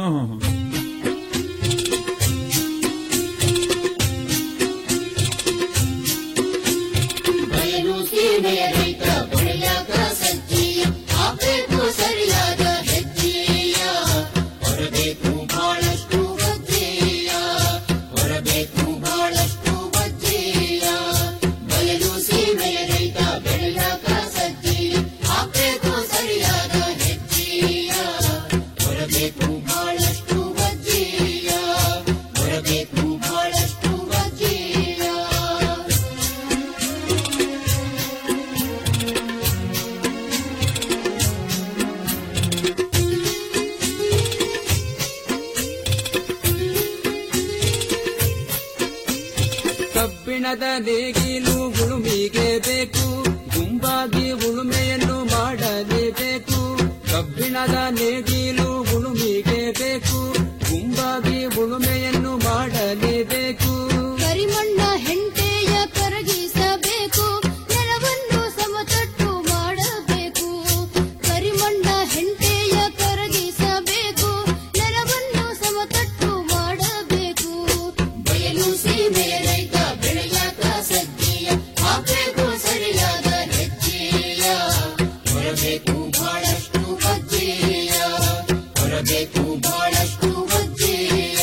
ಬಯಲು ಸೀಮೆಯ ರೈತ ಬೆಳೆಯಾಗ ಸಜ್ಜೀಯ ಹಾಕಬೇಕು ಸರಿಯಾದ ಹೆಜ್ಜೆಯ ಹೊರಬೇಕು ಬಹಳಷ್ಟು ವಜ್ಜೆಯ ಹೊರಬೇಕು ಬಹಳಷ್ಟು ವಜ್ಜೆಯ ಬಯಲು ಸೀಮೆಯ ರೈತ ಬೆಳೆಯಾಗ ಸಜ್ಜೀಯ ಹಾಕಬೇಕು ಸರಿಯಾದ ಹೆಜ್ಜೆಯ ಹೊರಬೇಕು ಬಹಳಷ್ಟು ವಜ್ಜೆಯ ಹೊರಬೇಕು ಬಹಳಷ್ಟು ವಜ್ಜೆಯ
ಕಬ್ಬಿಣದ ನೇಗಿಲು ಉಳುಮಿಗೆ ಬೇಕು ಗುಂಪಾಗಿ ಉಳುಮೆಯನ್ನು ಮಾಡಲೇಬೇಕು ಕಬ್ಬಿಣದ ನೇಗಿಲು ಉಳುಮಿಗೆ ಬೇಕು ಗುಂಪಾಗಿ ಉಳುಮೆಯನ್ನು ಮಾಡಲೇಬೇಕು
ಕರಿಮಣ್ಣ ಹೆಂಟೆಯ ಕರಗಿಸಬೇಕು ನೆಲವನ್ನು ಸಮತಟ್ಟು ಮಾಡಬೇಕು ಕರಿಮಣ್ಣ ಹೆಂಟೆಯ ಕರಗಿಸಬೇಕು ನೆಲವನ್ನು ಸಮತಟ್ಟು ಮಾಡಬೇಕು
ಬಯಲು ಸೀಮೆಯ ರೈತ ಬೆಳೆಯಾಕ ಸಜ್ಜೆಯ ಹಾಕಬೇಕು ಸರಿಯಾದ ಹೆಜ್ಜೆಯ ಹೊರಬೇಕು ಬಹಳಷ್ಟು ವಜ್ಜೆಯ ಹೊರಬೇಕು ಬಹಳಷ್ಟು ವಜ್ಜೆಯ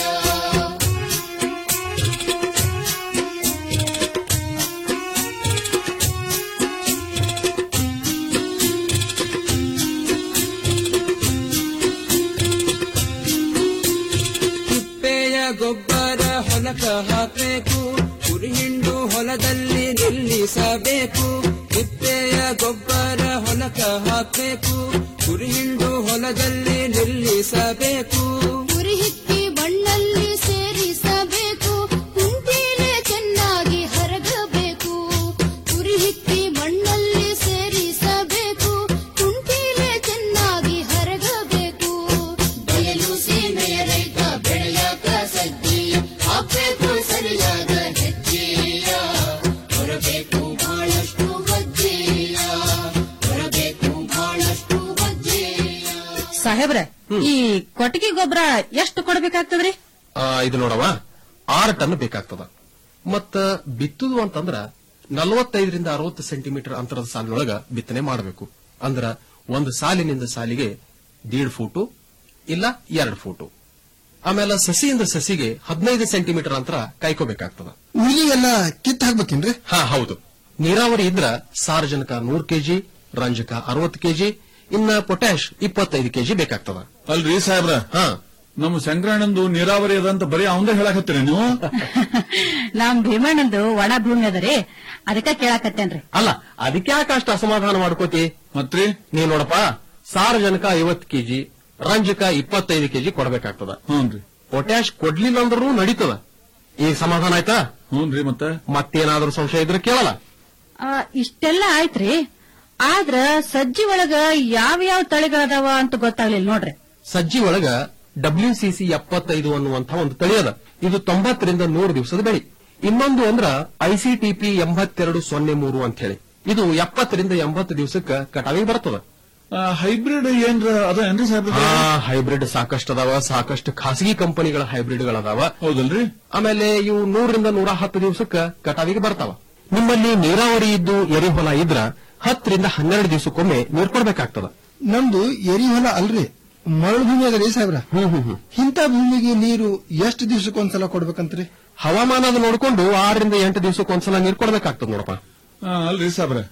ತಿಪ್ಪೆಯ ಗೊಬ್ಬರ ಹೊಲಕ ಹಾಕಬೇಕು ಕುರಿ ಹಿಂಡು ಹೊಲದಲ್ಲಿ ನಿಲ್ಲಿಸಬೇಕು ತಿಪ್ಪೆಯ ಗೊಬ್ಬರ ಹೊಲಕ ಹಾಕಬೇಕು ಕುರಿ ಹಿಂಡು ಹೊಲದಲ್ಲಿ ನಿಲ್ಲಿಸಬೇಕು
ಉರಿ ಹಿಕ್ಕಿ ಮಣ್ಣಲ್ಲಿ ಸೇರಿಸಬೇಕು ಕುಂಟೀಲೆ ಚೆನ್ನಾಗಿ ಹರಗಬೇಕು ಉರಿ ಹಿಕ್ಕಿ ಮಣ್ಣಲ್ಲಿ ಸೇರಿಸಬೇಕು ಕುಂಟೀಲೆ ಚೆನ್ನಾಗಿ ಹರಗಬೇಕು
ಬಯಲು ಸೀಮೆಯ ರೈತ ಬೆಳೆಯಾಕ ಸಜ್ಜೆಯ ಹಾಕಬೇಕು ಸರಿಯಾದ ಹೆಜ್ಜೆಯ ಹೊರಬೇಕು ಬಹಳಷ್ಟು ವಜ್ಜೆಯ ಹೊರಬೇಕು ಬಹಳಷ್ಟು ವಜ್ಜೆಯ
ಸಾಹೇಬ್ರ ಈ ಕೊಟ್ಟಿಗೆ ಗೊಬ್ಬರ ಎಷ್ಟು ಕೊಡ್ಬೇಕಾಗ್ತದ್ರಿ
ಆ, ಇದು ನೋಡವ ಆರು ಟನ್ ಬೇಕಾಗ್ತದ ಮತ್ತ ಬಿತ್ತುದು ಅಂತಂದ್ರ ನಲವತ್ತೈದರಿಂದ ಅರವತ್ತು ಸೆಂಟಿಮೀಟರ್ ಅಂತರದ ಸಾಲಿನೊಳಗ ಬಿತ್ತನೆ ಮಾಡಬೇಕು ಅಂದ್ರ ಒಂದು ಸಾಲಿನಿಂದ ಸಾಲಿಗೆ ದೀಡ್ ಫೂಟು ಇಲ್ಲ ಎರಡು ಫೂಟು ಆಮೇಲೆ ಸಸಿಯಿಂದ ಸಸಿಗೆ ಹದಿನೈದು ಸೆಂಟಿಮೀಟರ್ ಅಂತರ ಕಾಯ್ಕೋಬೇಕಾಗ್ತದ
ಉಳಿ ಎಲ್ಲ ಕಿತ್ ಹಾಕ್ಬೇಕೇನ್ರಿ
ಹಾ ಹೌದು ನೀರಾವರಿ ಇದ್ರ ಸಾರಜನಕ ನೂರು ಕೆಜಿ ರಂಜಕ ಅರವತ್ತು ಕೆಜಿ ಇನ್ನ ಪೊಟ್ಯಾಶ್ ಇಪ್ಪತ್ತೈದು ಕೆಜಿ ಬೇಕಾಗ್ತದ
ಅಲ್ರಿ ಸಾಹೇಬ್ರ
ಹಾ
ನಮ್ಮ ಶಂಕರಣ್ಣಂದು ನೀರಾವರಿ ಅದಂತ ಬರೀ ಅವಂದೇ ಹೇಳಕತ್ತೀರಿ ನೀವು
ನಮ್ ಭೀಮಣ್ಣಂದು ಒಣ ಭೂಮಿ ಅದರಿ ಅದಕ್ಕ ಕೇಳಾಕತ್ತೇನ್ರಿ
ಅಲ್ಲ ಅದಕ್ಕೆ ಯಾಕೆ ಅಷ್ಟು ಅಸಮಾಧಾನ ಮಾಡ್ಕೋತಿ
ಮತ್ರಿ
ನೀ ನೋಡಪ್ಪ ಸಾರಜನಕ ಐವತ್ತು ಕೆಜಿ ರಂಜಕ ಇಪ್ಪತ್ತೈದು ಕೆಜಿ ಕೊಡಬೇಕಾಗ್ತದ
ಹ್ಞೂನ್ರಿ
ಪೊಟ್ಯಾಶ್ ಕೊಡ್ಲಿಲ್ಲ ಅಂದ್ರೂ ನಡೀತದ ಈಗ ಸಮಾಧಾನ ಆಯ್ತಾ
ಹ್ಞೂನ್ರಿ ಮತ್ತೆ
ಮತ್ತೇನಾದ್ರೂ ಸಂಶಯ ಇದ್ರೆ ಕೇಳಲ್ಲ
ಆ, ಇಷ್ಟೆಲ್ಲ ಆಯ್ತ್ರಿ ಆದ್ರ ಸಜ್ಜಿ ಒಳಗ ಯಾವ ಯಾವ ತಳಿಗಳದಾವ ಅಂತ ಗೊತ್ತಾಗ್ಲಿಲ್ಲ ನೋಡ್ರಿ
ಸಜ್ಜಿ ಒಳಗ ಡಬ್ಲ್ಯೂಸಿಸಿ ಎಪ್ಪತ್ತೈದು ಅನ್ನುವಂಥ ಒಂದು ತಳಿ ಅದ ಇದು ತೊಂಬತ್ತರಿಂದ ನೂರು ದಿವಸದ ಬೆಳೆ ಇನ್ನೊಂದು ಅಂದ್ರ ಐಸಿಟಿಪಿ ಎಂಬತ್ತೆರಡು ಸೊನ್ನೆ ಮೂರು ಅಂತ ಹೇಳಿ ಇದು ಎಪ್ಪತ್ತರಿಂದ ಎಂಬತ್ತು ದಿವಸಕ್ಕ ಕಟಾವಿಗೆ ಬರ್ತದ
ಹೈಬ್ರಿಡ್ ಏನ್ರ ಅದ ಏನ್ರಿ ಸಾಹೇಬ್ರ
ಹೈಬ್ರಿಡ್ ಸಾಕಷ್ಟು ಅದಾವ ಸಾಕಷ್ಟು ಖಾಸಗಿ ಕಂಪನಿಗಳ ಹೈಬ್ರಿಡ್ಗಳು ಅದಾವ
ಹೌದಲ್ರಿ
ಆಮೇಲೆ ಇವು ನೂರರಿಂದ ನೂರ ಹತ್ತು ದಿವಸಕ್ಕ ಕಟಾವಿಗೆ ಬರ್ತಾವ ನಿಮ್ಮಲ್ಲಿ ನೀರಾವರಿ ಇದ್ದು ಎರೆಹೊಲ ಇದ್ರ ಹತ್ತರಿಂದ ಹನ್ನೆರಡು ದಿವಸಕ್ಕೊಮ್ಮೆ ನೀರ್ ಕೊಡ್ಬೇಕಾಗ್ತದ
ನಮ್ದು ಎರಿಹೊಲ ಅಲ್ರಿ ಮರಳು ಭೂಮಿ ಅದರಿ ಸಾಹೇಬ್ರ ಇಂಥ ಭೂಮಿಗೆ ನೀರು ಎಷ್ಟು ದಿವ್ಸಕ್ಕೊಂದ್ಸಲ ಕೊಡ್ಬೇಕಂತ್ರಿ
ಹವಾಮಾನದ ನೋಡ್ಕೊಂಡು ಆರರಿಂದ ಎಂಟು ದಿವಸಕ್ಕೆ ಒಂದ್ಸಲ ನೀರು ಕೊಡ್ಬೇಕಾಗ್ತದ ನೋಡಪ್ಪ
ಆ, ಅಲ್ರಿ ಸಾಬ್ರೆ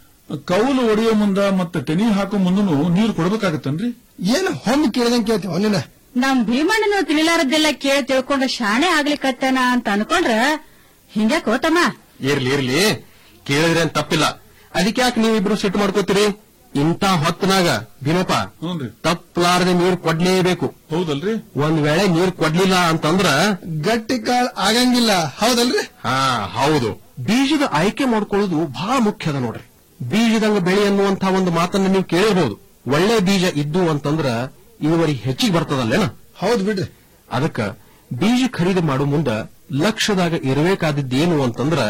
ಕೌಲು ಒಡೆಯೋ ಮುಂದ ಮತ್ತೆ ತೆನಿ ಹಾಕೋ ಮುಂದನು ನೀರು ಕೊಡ್ಬೇಕಾಗತ್ತನ್ರಿ
ಏನು ಹೊಮ್ಮಿ ಕೇಳಿದಂಗೆ ಕೇಳ್ತೀವಿ ಅವನಿನ
ನಮ್ ಭೀಮಣ್ಣನು ತಿಳಿಲಾರದ್ದೆಲ್ಲ ಕೇಳಿ ತಿಳ್ಕೊಂಡು ಶಾಣೆ ಆಗ್ಲಿಕತ್ತನ ಅಂತ ಅನ್ಕೊಂಡ್ರ ಹಿಂಗ್ಯಾಕ್ ಹೋತಮ್ಮ
ಇರ್ಲಿ ಇರ್ಲಿ ಕೇಳಿದ್ರೆ ಏನ್ ತಪ್ಪಿಲ್ಲ ಅದಕ್ಕೆ ಯಾಕೆ ನೀವಿಬ್ರು ಸಿಟ್ಟು ಮಾಡ್ಕೋತೀರಿ ಇಂಥ ಹೊತ್ತನಾಗ ಭೀಮಪ್ಪ ತಪ್ಪಲಾರದೆ ನೀರು ಕೊಡ್ಲೇಬೇಕು
ಹೌದಲ್ರಿ
ಒಂದ್ ವೇಳೆ ನೀರ್ ಕೊಡ್ಲಿಲ್ಲ ಅಂತಂದ್ರ
ಗಟ್ಟಿ ಕಾಳ್ ಆಗಂಗಿಲ್ಲ ಹೌದಲ್ರಿ
ಹಾ ಹೌದು ಬೀಜದ ಆಯ್ಕೆ ಮಾಡ್ಕೊಳ್ಳೋದು ಬಹಳ ಮುಖ್ಯ ಅದ ನೋಡ್ರಿ ಬೀಜದಂಗ ಬೆಳೆ ಅನ್ನುವಂತ ಒಂದು ಮಾತನ್ನ ನೀವು ಕೇಳಿರ್ಬೋದು ಒಳ್ಳೆ ಬೀಜ ಇದ್ದು ಅಂತಂದ್ರ ಇಳುವರಿ ಹೆಚ್ಚಿಗೆ ಬರ್ತದಲ್ಲೇನ
ಹೌದು ಬಿಡ್ರಿ
ಅದಕ್ಕ ಬೀಜ ಖರೀದಿ ಮಾಡೋ ಮುಂದ ಲಕ್ಷ್ಯದಾಗ ಇರಬೇಕಾದದ್ದೇನು ಅಂತಂದ್ರ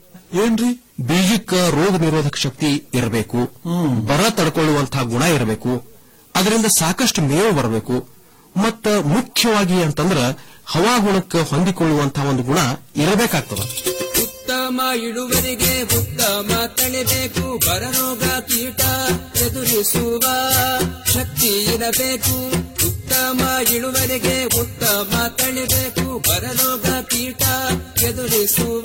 ಏನ್ರಿ ಬೀಜಕ್ಕ ರೋಗ ನಿರೋಧಕ ಶಕ್ತಿ ಇರಬೇಕು ಬರ ತಡ್ಕೊಳ್ಳುವಂತಹ ಗುಣ ಇರಬೇಕು ಅದರಿಂದ ಸಾಕಷ್ಟು ಮೇವು ಬರಬೇಕು ಮತ್ತ ಮುಖ್ಯವಾಗಿ ಅಂತಂದ್ರ ಹವಾಗುಣಕ್ಕೆ ಹೊಂದಿಕೊಳ್ಳುವಂತಹ ಒಂದು ಗುಣ ಇರಬೇಕಾಗ್ತದ
ಉತ್ತಮ ಇಳುವರಿಗೆ ಉತ್ತಮ ತಳಿಬೇಕು ಬರರೋಗ ಕೀಟ ಎದುರಿಸುವ ಶಕ್ತಿ ಇರಬೇಕು ಉತ್ತಮ ಇಳುವರಿಗೆ ಉತ್ತಮ ತಳಿಬೇಕು ಬರರೋಗ ಕೀಟ ಎದುರಿಸುವ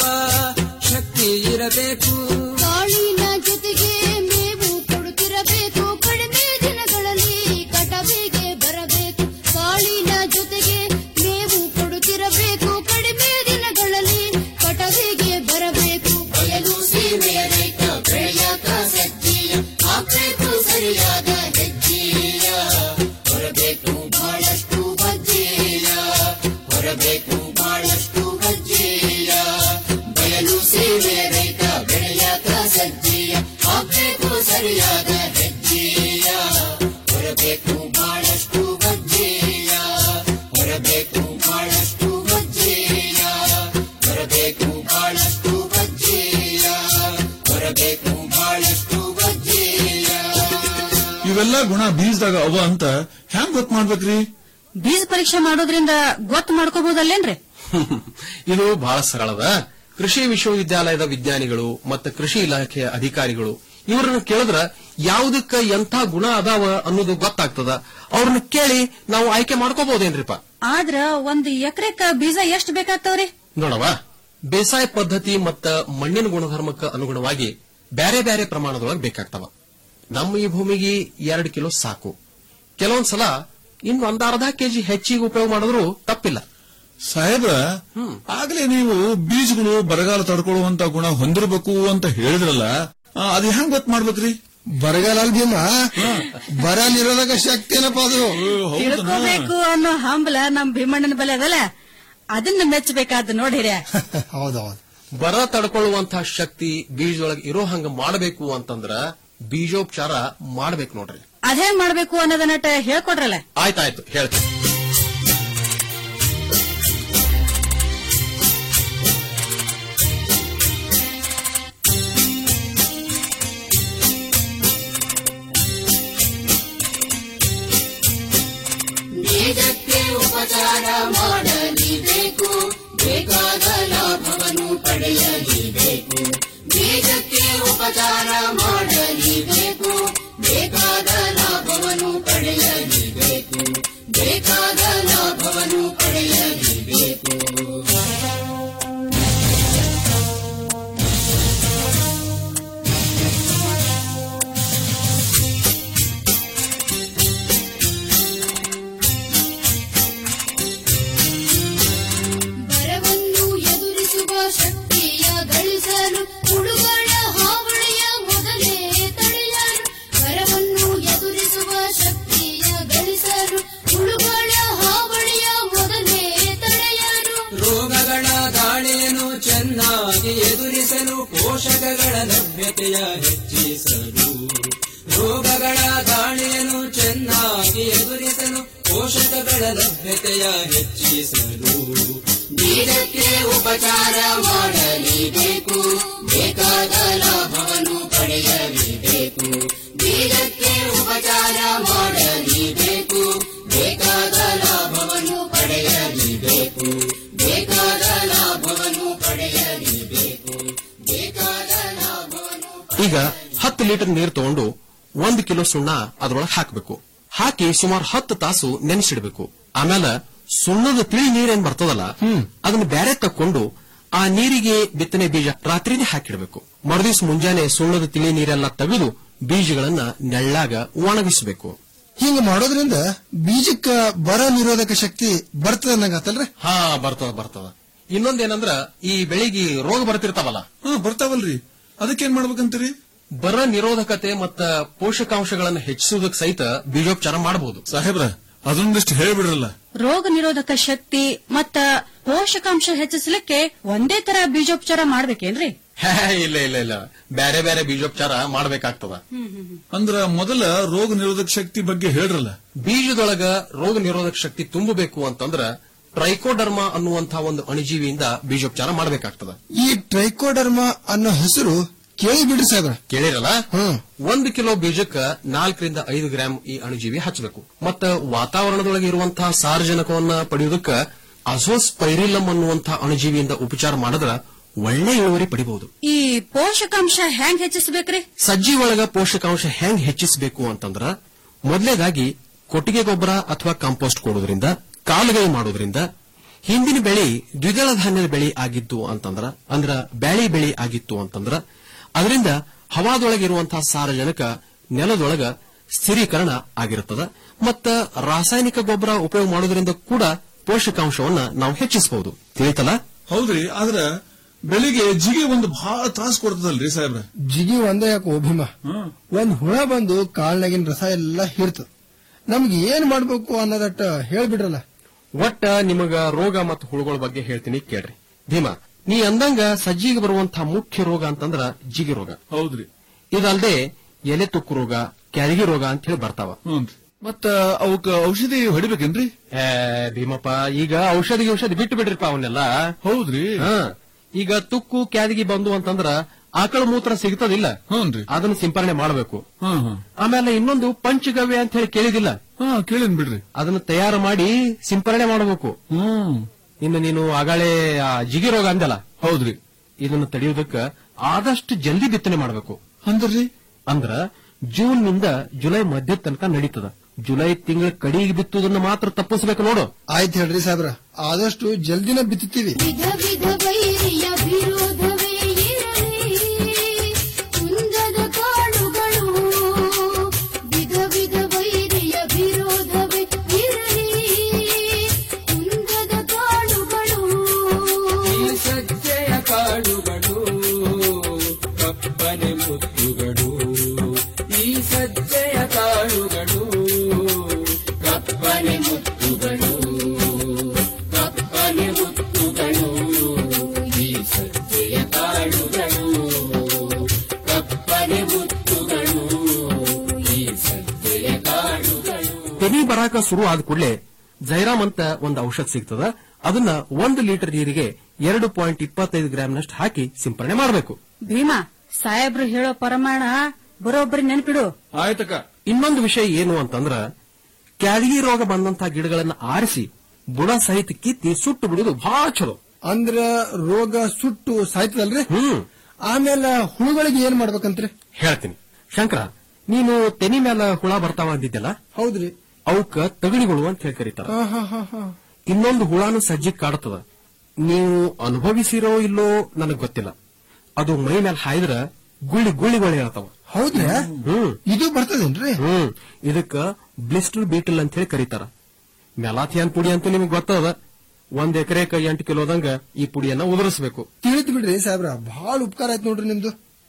ಶಕ್ತಿ ಇರಬೇಕು
ಕಾಳಿನ ಜೊತೆಗೆ ಮೇವು ಕೊಡುತ್ತಿರಬೇಕು ಕಡಿಮೆ ದಿನಗಳಲ್ಲಿ ಕಟವಿಗೆ ಬರಬೇಕು ಕಾಳಿನ ಜೊತೆಗೆ ಮೇವು ಕೊಡುತ್ತಿರಬೇಕು ಕಡಿಮೆ ದಿನಗಳಲ್ಲಿ ಕಟವಿಗೆ ಬರಬೇಕು
ಬಯಲು ಸೀಮೆಯ ರೈತ ಬೆಳೆಯಾಕ ಸಜ್ಜೀಯ ಹಾಕ್ಬೇಕು ಸರಿಯಾದ ಹೆಜ್ಜೆಯ ಹೊರಬೇಕು ಬಹಳಷ್ಟು ಬಜ್ಜೆಯ ಹೊರಬೇಕು ಬಹಳಷ್ಟು ಬಜ್ಜೆಯ ಬಯಲು ಸೀಮೆಯ ರೈತ ಬೆಳೆಯಾಕ ಸಜ್ಜೀಯ ಹಾಕ್ಬೇಕು ಸರಿಯಾದ ಹೆಜ್ಜೆಯ ಹೊರಬೇಕು ಬಹಳಷ್ಟು ಬಜ್ಜೆಯ ಹೊರಬೇಕು ಬಹಳಷ್ಟು ಬಜ್ಜೆಯ ಹೊರಬೇಕು ಬಹಳಷ್ಟು ಬಜ್ಜೆಯ ಹೊರಬೇಕು ಬಹಳಷ್ಟು ಬಜ್ಜೆಯ
ಇವೆಲ್ಲ ಗುಣ ಬೀಜದಾಗ ಅವ ಅಂತ ಹ್ಯಾಂಗ್ ಗೊತ್ತ ಮಾಡ್ಬೇಕ್ರಿ
ಬೀಜ ಪರೀಕ್ಷೆ ಮಾಡೋದ್ರಿಂದ ಗೊತ್ತು ಮಾಡ್ಕೋಬಹುದಲ್ಲೇನ್ರಿ
ಇದು ಬಹಳ ಸರಳದ ಕೃಷಿ ವಿಶ್ವವಿದ್ಯಾಲಯದ ವಿಜ್ಞಾನಿಗಳು ಮತ್ತು ಕೃಷಿ ಇಲಾಖೆಯ ಅಧಿಕಾರಿಗಳು ಇವರನ್ನ ಕೇಳಿದ್ರ ಯಾವುದಕ್ಕ ಎಂಥ ಗುಣ ಅದಾವ ಅನ್ನೋದು ಗೊತ್ತಾಗ್ತದ ಅವ್ರನ್ನ ಕೇಳಿ ನಾವು ಆಯ್ಕೆ ಮಾಡ್ಕೋಬಹುದೇನ್ರಿಪ್ಪ
ಆದ್ರ ಒಂದ್ ಎಕರೆಕ ಬೀಜ ಎಷ್ಟ್ ಬೇಕಾಗ್ತಾವ್ರಿ
ನೋಡವ ಬೇಸಾಯ ಪದ್ಧತಿ ಮತ್ತ ಮಣ್ಣಿನ ಗುಣಧರ್ಮಕ್ಕೆ ಅನುಗುಣವಾಗಿ ಬ್ಯಾರೆ ಬ್ಯಾರೆ ಪ್ರಮಾಣದೊಳಗೆ ಬೇಕಾಗ್ತವ ನಮ್ಮ ಈ ಭೂಮಿಗೆ ಎರಡು ಕಿಲೋ ಸಾಕು ಕೆಲವೊಂದ್ಸಲ ಇನ್ನು ಒಂದ್ ಅರ್ಧ ಕೆಜಿ ಹೆಚ್ಚಿಗೆ ಉಪಯೋಗ ಮಾಡಿದ್ರು ತಪ್ಪಿಲ್ಲ
ಸಾಹೇಬ್ರ ಆಗ್ಲೇ ನೀವು ಬೀಜಗಳು ಬರಗಾಲ ತಡ್ಕೊಳ್ಳುವಂತ ಗುಣ ಹೊಂದಿರಬೇಕು ಅಂತ ಹೇಳಿದ್ರಲ್ಲ ಆ, ಅದ್ ಹೆಂಗ್ ಗೊತ್ತ ಮಾಡ್ಬೇಕ್ರಿ
ಬರಗಾಲ ಅಲ್ ಭೀಮ ಬರ ನಿರೋಧಕ ಶಕ್ತಿ ಏನಪ್ಪ ಅದು
ತಿಳ್ಕೋಬೇಕು ಅನ್ನೋ ಹಂಬಲ ನಮ್ ಭೀಮಣ್ಣನ ಬಲೆ ಅದಲ್ಲ ಅದನ್ನ ಮೆಚ್ಚಬೇಕಾದ ನೋಡಿರ
ಹೌದೌದು
ಬರ ತಡ್ಕೊಳ್ಳುವಂತಹ ಶಕ್ತಿ ಬೀಜದೊಳಗೆ ಇರೋ ಹಂಗ ಮಾಡಬೇಕು ಅಂತಂದ್ರ ಬೀಜೋಪಚಾರ ಮಾಡ್ಬೇಕು ನೋಡ್ರಿ
ಅದೇ ಮಾಡ್ಬೇಕು ಅನ್ನೋದನ್ನಟ ಹೇಳ್ಕೊಡ್ರಲ್ಲ
ಆಯ್ತಾಯ್ತು ಹೇಳ್ತೀನಿ
ಬೀಜಕ್ಕೆ ಉಪಚಾರ ಮಾಡಲೇಬೇಕು ಬೇಕಾದ ಲಾಭವನ್ನು ಪಡೆಯಲೇಬೇಕು ಬೀಜಕ್ಕೆ ಉಪಚಾರ ಮಾಡಲೇಬೇಕು ಬೇಕಾದ ಲಾಭವನ್ನು ಪಡೆಯಲೇಬೇಕು ಬೇಕಾದ ಲಾಭವನ್ನು ಪಡೆಯಲೇಬೇಕು
ಬರವನ್ನು ಎದುರಿಸುವ ಶಕ್ತಿಯ ಗಳಿಸಲು ಹುಡುಗಳ ಹಾವಳಿಯ ಮೊದಲೇ ತಡೆಯಲು ಬರವನ್ನು ಎದುರಿಸುವ ಶಕ್ತಿಯ ಗಳಿಸಲು ಹುಡುಗಳ ಹಾವಳಿಯ ಮೊದಲೇ ತಡೆಯಲು
ರೋಗಗಳ ದಾಳಿಯನ್ನು ಚೆನ್ನಾಗಿ ಎದುರಿಸಲು ಪೋಷಕಗಳ ಲಭ್ಯತೆಯ ಹೆಚ್ಚಿಸಲು ರೋಗಗಳ ದಾಳಿಯನ್ನು ಚೆನ್ನಾಗಿ ಎದುರಿಸಲು ಪೋಷಕಗಳ ಲಭ್ಯತೆಯ ಹೆಚ್ಚಿಸಲು
ಬೀಜಕ್ಕೆ ಉಪಚಾರ ಮಾಡಲೇಬೇಕು ಬೇಕಾದ ಲಾಭವನ್ನು ಪಡೆಯಲೇಬೇಕು ಬೀಜಕ್ಕೆ ಉಪಚಾರ ಮಾಡಲೇಬೇಕು ಬೇಕಾದ ಲಾಭವನ್ನು ಪಡೆಯಲೇಬೇಕು ಬೇಕಾದ ಲಾಭವನ್ನು ಪಡೆಯಲೇಬೇಕು ಬೇಕಾದ ಲಾಭವನ್ನು
ಈಗ ಹತ್ತು ಲೀಟರ್ ನೀರು ತಗೊಂಡು ಒಂದು ಕಿಲೋ ಸುಣ್ಣ ಅದ್ರೊಳಗೆ ಹಾಕಬೇಕು ಹಾಕಿ ಸುಮಾರು ಹತ್ತು ತಾಸು ನೆನೆಸಿಡ್ಬೇಕು ಆಮೇಲೆ ಸುಣ್ಣದ ತಿಳಿ ನೀರೇನ್ ಬರ್ತದಲ್ಲ ಅದನ್ನ ಬ್ಯಾರೆ ತಕ್ಕೊಂಡು ಆ ನೀರಿಗೆ ಬಿತ್ತನೆ ಬೀಜ ರಾತ್ರಿನೇ ಹಾಕಿಡ್ಬೇಕು ಮರುದಿವ್ಸ ಮುಂಜಾನೆ ಸುಣ್ಣದ ತಿಳಿ ನೀರೆಲ್ಲ ತೆಗೆದು ಬೀಜಗಳನ್ನ ನೆಳ್ಳಾಗ ಒಣಗಿಸಬೇಕು
ಹಿಂಗ ಮಾಡೋದ್ರಿಂದ ಬೀಜಕ್ಕ ಬರ ನಿರೋಧಕ ಶಕ್ತಿ ಬರ್ತದ ಅನ್ನಂಗಾತಲ್ರಿ
ಹಾ ಬರ್ತದ ಬರ್ತದ ಇನ್ನೊಂದೇನಂದ್ರ ಈ ಬೆಳಿಗ್ಗೆ ರೋಗ ಬರ್ತಿರ್ತಾವಲ್ಲ
ಹಾ ಬರ್ತಾವಲ್ರಿ ಅದಕ್ಕೇನ್ ಮಾಡ್ಬೇಕಂತೀರಿ
ಬರ ನಿರೋಧಕತೆ ಮತ್ತ ಪೋಷಕಾಂಶಗಳನ್ನ ಹೆಚ್ಚಿಸುವುದಕ್ಕೆ ಸಹಿತ ಬೀಜೋಪಚಾರ ಮಾಡಬಹುದು
ಸಾಹೇಬ್ರ ಅದೊಂದಿಷ್ಟು ಹೇಳ್ಬಿಡ್ರಲ್ಲ
ರೋಗ ನಿರೋಧಕ ಶಕ್ತಿ ಮತ್ತ ಪೋಷಕಾಂಶ ಹೆಚ್ಚಿಸಲಿಕ್ಕೆ ಒಂದೇ ತರ ಬೀಜೋಪಚಾರ ಮಾಡ್ಬೇಕೇನ್ರಿ
ಹೇ, ಇಲ್ಲ ಇಲ್ಲ ಇಲ್ಲ ಬೇರೆ ಬೇರೆ ಬೀಜೋಪಚಾರ ಮಾಡ್ಬೇಕಾಗ್ತದ
ಅಂದ್ರ ಮೊದಲ ರೋಗ ನಿರೋಧಕ ಶಕ್ತಿ ಬಗ್ಗೆ ಹೇಳ್ರಲ್ಲ
ಬೀಜದೊಳಗ ರೋಗ ನಿರೋಧಕ ಶಕ್ತಿ ತುಂಬಬೇಕು ಅಂತಂದ್ರ ಟ್ರೈಕೋಡರ್ಮಾ ಅನ್ನುವಂತ ಒಂದು ಅಣುಜೀವಿಯಿಂದ ಬೀಜೋಪಚಾರ ಮಾಡಬೇಕಾಗ್ತದ
ಈ ಟ್ರೈಕೋಡರ್ಮ ಅನ್ನೋ ಹೆಸರು ಕೇಳಿ ಬಿಡ್ರಿ ಸಾಹೇಬ್ರ
ಕೇಳಿರಲ್ಲ ಒಂದು ಕಿಲೋ ಬೀಜಕ್ಕ ನಾಲ್ಕರಿಂದ ಐದು ಗ್ರಾಂ ಈ ಅಣುಜೀವಿ ಹಚ್ಚಬೇಕು ಮತ್ತ ವಾತಾವರಣದೊಳಗೆ ಇರುವಂತಹ ಸಾರಜನಕವನ್ನ ಪಡೆಯುವುದಕ್ಕ ಅಸೋಸ್ ಪೈರಿಲಮ್ ಅನ್ನುವಂತಹ ಅಣುಜೀವಿಯಿಂದ ಉಪಚಾರ ಮಾಡಿದ್ರ ಒಳ್ಳೆ ಇಳುವರಿ ಪಡಿಬಹುದು
ಈ ಪೋಷಕಾಂಶ ಹೆಂಗ್ ಹೆಚ್ಚಿಸಬೇಕ್ರಿ
ಸಜ್ಜಿ ಒಳಗ ಪೋಷಕಾಂಶ ಹೆಂಗ್ ಹೆಚ್ಚಿಸಬೇಕು ಅಂತಂದ್ರ ಮೊದಲೇದಾಗಿ ಕೊಟ್ಟಿಗೆ ಗೊಬ್ಬರ ಅಥವಾ ಕಾಂಪೋಸ್ಟ್ ಕೊಡೋದ್ರಿಂದ ಕಾಲುಗೈ ಮಾಡೋದ್ರಿಂದ ಹಿಂದಿನ ಬೆಳೆ ದ್ವಿದಳ ಧಾನ್ಯದ ಬೆಳೆ ಆಗಿತ್ತು ಅಂತಂದ್ರ ಅಂದ್ರ ಬ್ಯಾಳಿ ಬೆಳೆ ಆಗಿತ್ತು ಅಂತಂದ್ರ ಅದರಿಂದ ಹವಾದೊಳಗಿರುವಂತಹ ಸಾರಜನಕ ನೆಲದೊಳಗ ಸ್ಥಿರೀಕರಣ ಆಗಿರುತ್ತದ ಮತ್ತ ರಾಸಾಯನಿಕ ಗೊಬ್ಬರ ಉಪಯೋಗ ಮಾಡೋದ್ರಿಂದ ಕೂಡ ಪೋಷಕಾಂಶವನ್ನ ನಾವು ಹೆಚ್ಚಿಸಬಹುದು ತಿಳಿತಲ್ಲ
ಹೌದ್ರಿ ಆದ್ರ ಬೆಳಿಗ್ಗೆ ಜಿಗೆ ಒಂದು ಬಹಳ ತ್ರಾಸ ಕೊಡ್ತದಲ್ರಿ ಸಾಹೇಬ್ರ
ಜಿಗಿ ಒಂದೇ ಯಾಕೋ ಭೀಮ ಒಂದ್ ಹುಳ ಬಂದು ಕಾಲ್ನಾಗಿನ ರಸ ಎಲ್ಲ ಹೀರ್ತದ ನಮ್ಗೆ ಏನ್ ಮಾಡ್ಬೇಕು ಅನ್ನೋದಟ್ಟ ಹೇಳ್ಬಿಡ್ರಲ್ಲ
ಒಟ್ಟ ನಿಮಗ ರೋಗ ಮತ್ತು ಹುಳುಗಳ ಬಗ್ಗೆ ಹೇಳ್ತೀನಿ ಕೇಳ್ರಿ ಭೀಮಾ ನೀ ಅಂದಂಗ ಸಜ್ಜಿಗೆ ಬರುವಂತಹ ಮುಖ್ಯ ರೋಗ ಅಂತಂದ್ರ ಜಿಗಿ ರೋಗ
ಹೌದ್ರಿ
ಇದಲ್ದೆ ಎಲೆ ತುಕ್ಕು ರೋಗ ಕ್ಯಾರಿಗಿ ರೋಗ ಅಂತ ಹೇಳಿ ಬರ್ತಾವ
ಮತ್ತ ಅವಕ್ಕ ಔಷಧಿ ಹೊಡಿಬೇಕೇನ್ರಿ
ಏ, ಭೀಮಪ್ಪ ಈಗ ಔಷಧಿ ಔಷಧಿ ಬಿಟ್ಟು ಬಿಡ್ರಿಪ್ಪ ಅವನ್ನೆಲ್ಲ
ಹೌದ್ರಿ
ಹಾ. ಈಗ ತುಕ್ಕು ಕ್ಯಾದಿಗಿ ಬಂದು ಅಂತಂದ್ರ ಆಕಳ ಮೂತ್ರ ಸಿಗ್ತದಿಲ್ಲ
ಹ್ಞೂನ್ರಿ
ಅದನ್ನ ಸಿಂಪರಣೆ ಮಾಡಬೇಕು
ಹಾ ಹಾ
ಆಮೇಲೆ ಇನ್ನೊಂದು ಪಂಚಗವ್ಯ ಅಂತ ಹೇಳಿ ಕೇಳಿದಿಲ್ಲ
ಹಾ ಕೇಳಿನ್ ಬಿಡ್ರಿ
ಅದನ್ನ ತಯಾರು ಮಾಡಿ ಸಿಂಪರಣೆ ಮಾಡಬೇಕು
ಹ್ಮ್
ಇನ್ನು ನೀನು ಆಗಾಳೆ ಆ ಜಿಗಿ ರೋಗ ಅಂದಲ್ಲ
ಹೌದ್ರಿ
ಇದನ್ನು ತಡೆಯುವುದಕ್ಕ ಆದಷ್ಟು ಜಲ್ದಿ ಬಿತ್ತನೆ ಮಾಡಬೇಕು
ಅಂದ್ರಿ
ಅಂದ್ರ ಜೂನ್ ನಿಂದ ಜುಲೈ ಮಧ್ಯ ತನಕ ನಡೀತದ ಜುಲೈ ತಿಂಗಳ ಕಡಿಗೆ ಬಿತ್ತುದನ್ನ ಮಾತ್ರ ತಪ್ಪಿಸ್ಬೇಕು ನೋಡು
ಆಯ್ತು ಹೇಳ್ರಿ ಸಾಹೇಬ್ರ ಆದಷ್ಟು ಜಲ್ದಿನ ಬಿತ್ತುತ್ತೀವಿ
ವಿಧ ವಿಧ ವೈರಿಯ ವಿರೋಧವೇ ಇರಲಿ ಕುಂದದ ಕಾಳುಗಳು ವಿಧ ವಿಧ ವೈರಿಯ ವಿರೋಧವೇ ಇರಲಿ ಕುಂದದ ಕಾಳುಗಳು
ಈ ಸಜ್ಜೆಯ ಕಾಳುಗಳು ಕಪ್ಪನೆ ಮುತ್ತುಗಳು ಈ ಸಜ್ಜೆಯ ಕಾಳುಗಳು ಕಪ್ಪನೆ ಮುತ್ತುಗಳು ಕಪ್ಪನೆ ಮುತ್ತುಗಳು ಈ ಸಜ್ಜೆಯ ಕಾಳುಗಳು ಕಪ್ಪನೆ ಮುತ್ತುಗಳು ಈ ಸಜ್ಜೆಯ ಕಾಳುಗಳು
ತೆನಿ ಬರಾಕ ಶುರು ಆದ ಕೂಡಲೇ ಜೈರಾಮ್ ಅಂತ ಒಂದು ಔಷಧ ಸಿಗ್ತದ ಅದನ್ನ ಒಂದು ಲೀಟರ್ ನೀರಿಗೆ ಎರಡು ಪಾಯಿಂಟ್ ಇಪ್ಪತ್ತೈದು ಗ್ರಾಂನಷ್ಟು ಹಾಕಿ ಸಿಂಪರಣೆ ಮಾಡಬೇಕು
ಭೀಮಾ ಸಾಹೇಬ್ರು ಹೇಳೋ ಪ್ರಮಾಣ ಬರೋಬ್ಬರಿ ನೆನ್ಪಿಡು
ಆಯ್ತಕ್ಕ
ಇನ್ನೊಂದು ವಿಷಯ ಏನು ಅಂತಂದ್ರ ಕ್ಯಾದಿಗಿ ರೋಗ ಬಂದಂತಹ ಗಿಡಗಳನ್ನ ಆರಿಸಿ ಬುಡ ಸಹಿತ ಕಿತ್ತಿ ಸುಟ್ಟು ಬಿಡುವುದು ಬಹಳ ಚಲೋ
ಅಂದ್ರ ರೋಗ ಸುಟ್ಟು ಸಾಯ್ತದಲ್ರಿ ಆಮೇಲೆ ಹುಳುಗಳಿಗೆ ಏನ್ ಮಾಡ್ಬೇಕಂತ್ರಿ
ಹೇಳ್ತೀನಿ ಶಂಕರ ನೀನು ತೆನಿ ಮೇಲೆ ಹುಳ ಬರ್ತಾವ ಅಂದಿದ್ದಲ್ಲ
ಹೌದ್ರಿ
ಅವಕ್ಕ ತಗಣಿಗಳು ಅಂತ ಹೇಳಿ ಕರೀತಾರ
ಹಾ ಹಾ ಹಾ ಹಾ
ಇನ್ನೊಂದು ಹುಳಾನು ಸಜ್ಜಿ ಕಾಡುತ್ತದ ನೀವು ಅನುಭವಿಸಿರೋ ಇಲ್ಲೋ ನನಗ್ ಗೊತ್ತಿಲ್ಲ ಅದು ಮೈ ಮೇಲೆ ಹಾಯ್ದ್ರ ಗುಳ್ಳಿ ಗುಳ್ಳಿಗಳು ಇರತಾವ
ಹೌದ್ರಾ
ಹ್ಮ್
ಇದು ಬರ್ತದೇನ್ರಿ
ಹ್ಮ್ ಇದಕ್ಕ ಬ್ಲಿಸ್ಟರ್ ಬೀಟಲ್ ಅಂತ ಹೇಳಿ ಕರೀತಾರ ಮೆಲಾಥಿಯನ್ ಪುಡಿ ಅಂತೂ ನಿಮ್ಗೆ ಗೊತ್ತದ ಒಂದ್ ಎಕರೆಕ ಎಂಟು ಕಿಲೋದಂಗ ಈ ಪುಡಿಯನ್ನ ಉದುರಿಸಬೇಕು
ತಿಳಿತು ಬಿಡ್ರಿ ಸಾಹೇಬ್ರ ಬಹಳ ಉಪಕಾರ ಆಯ್ತು ನೋಡ್ರಿ ನಿಮ್ದು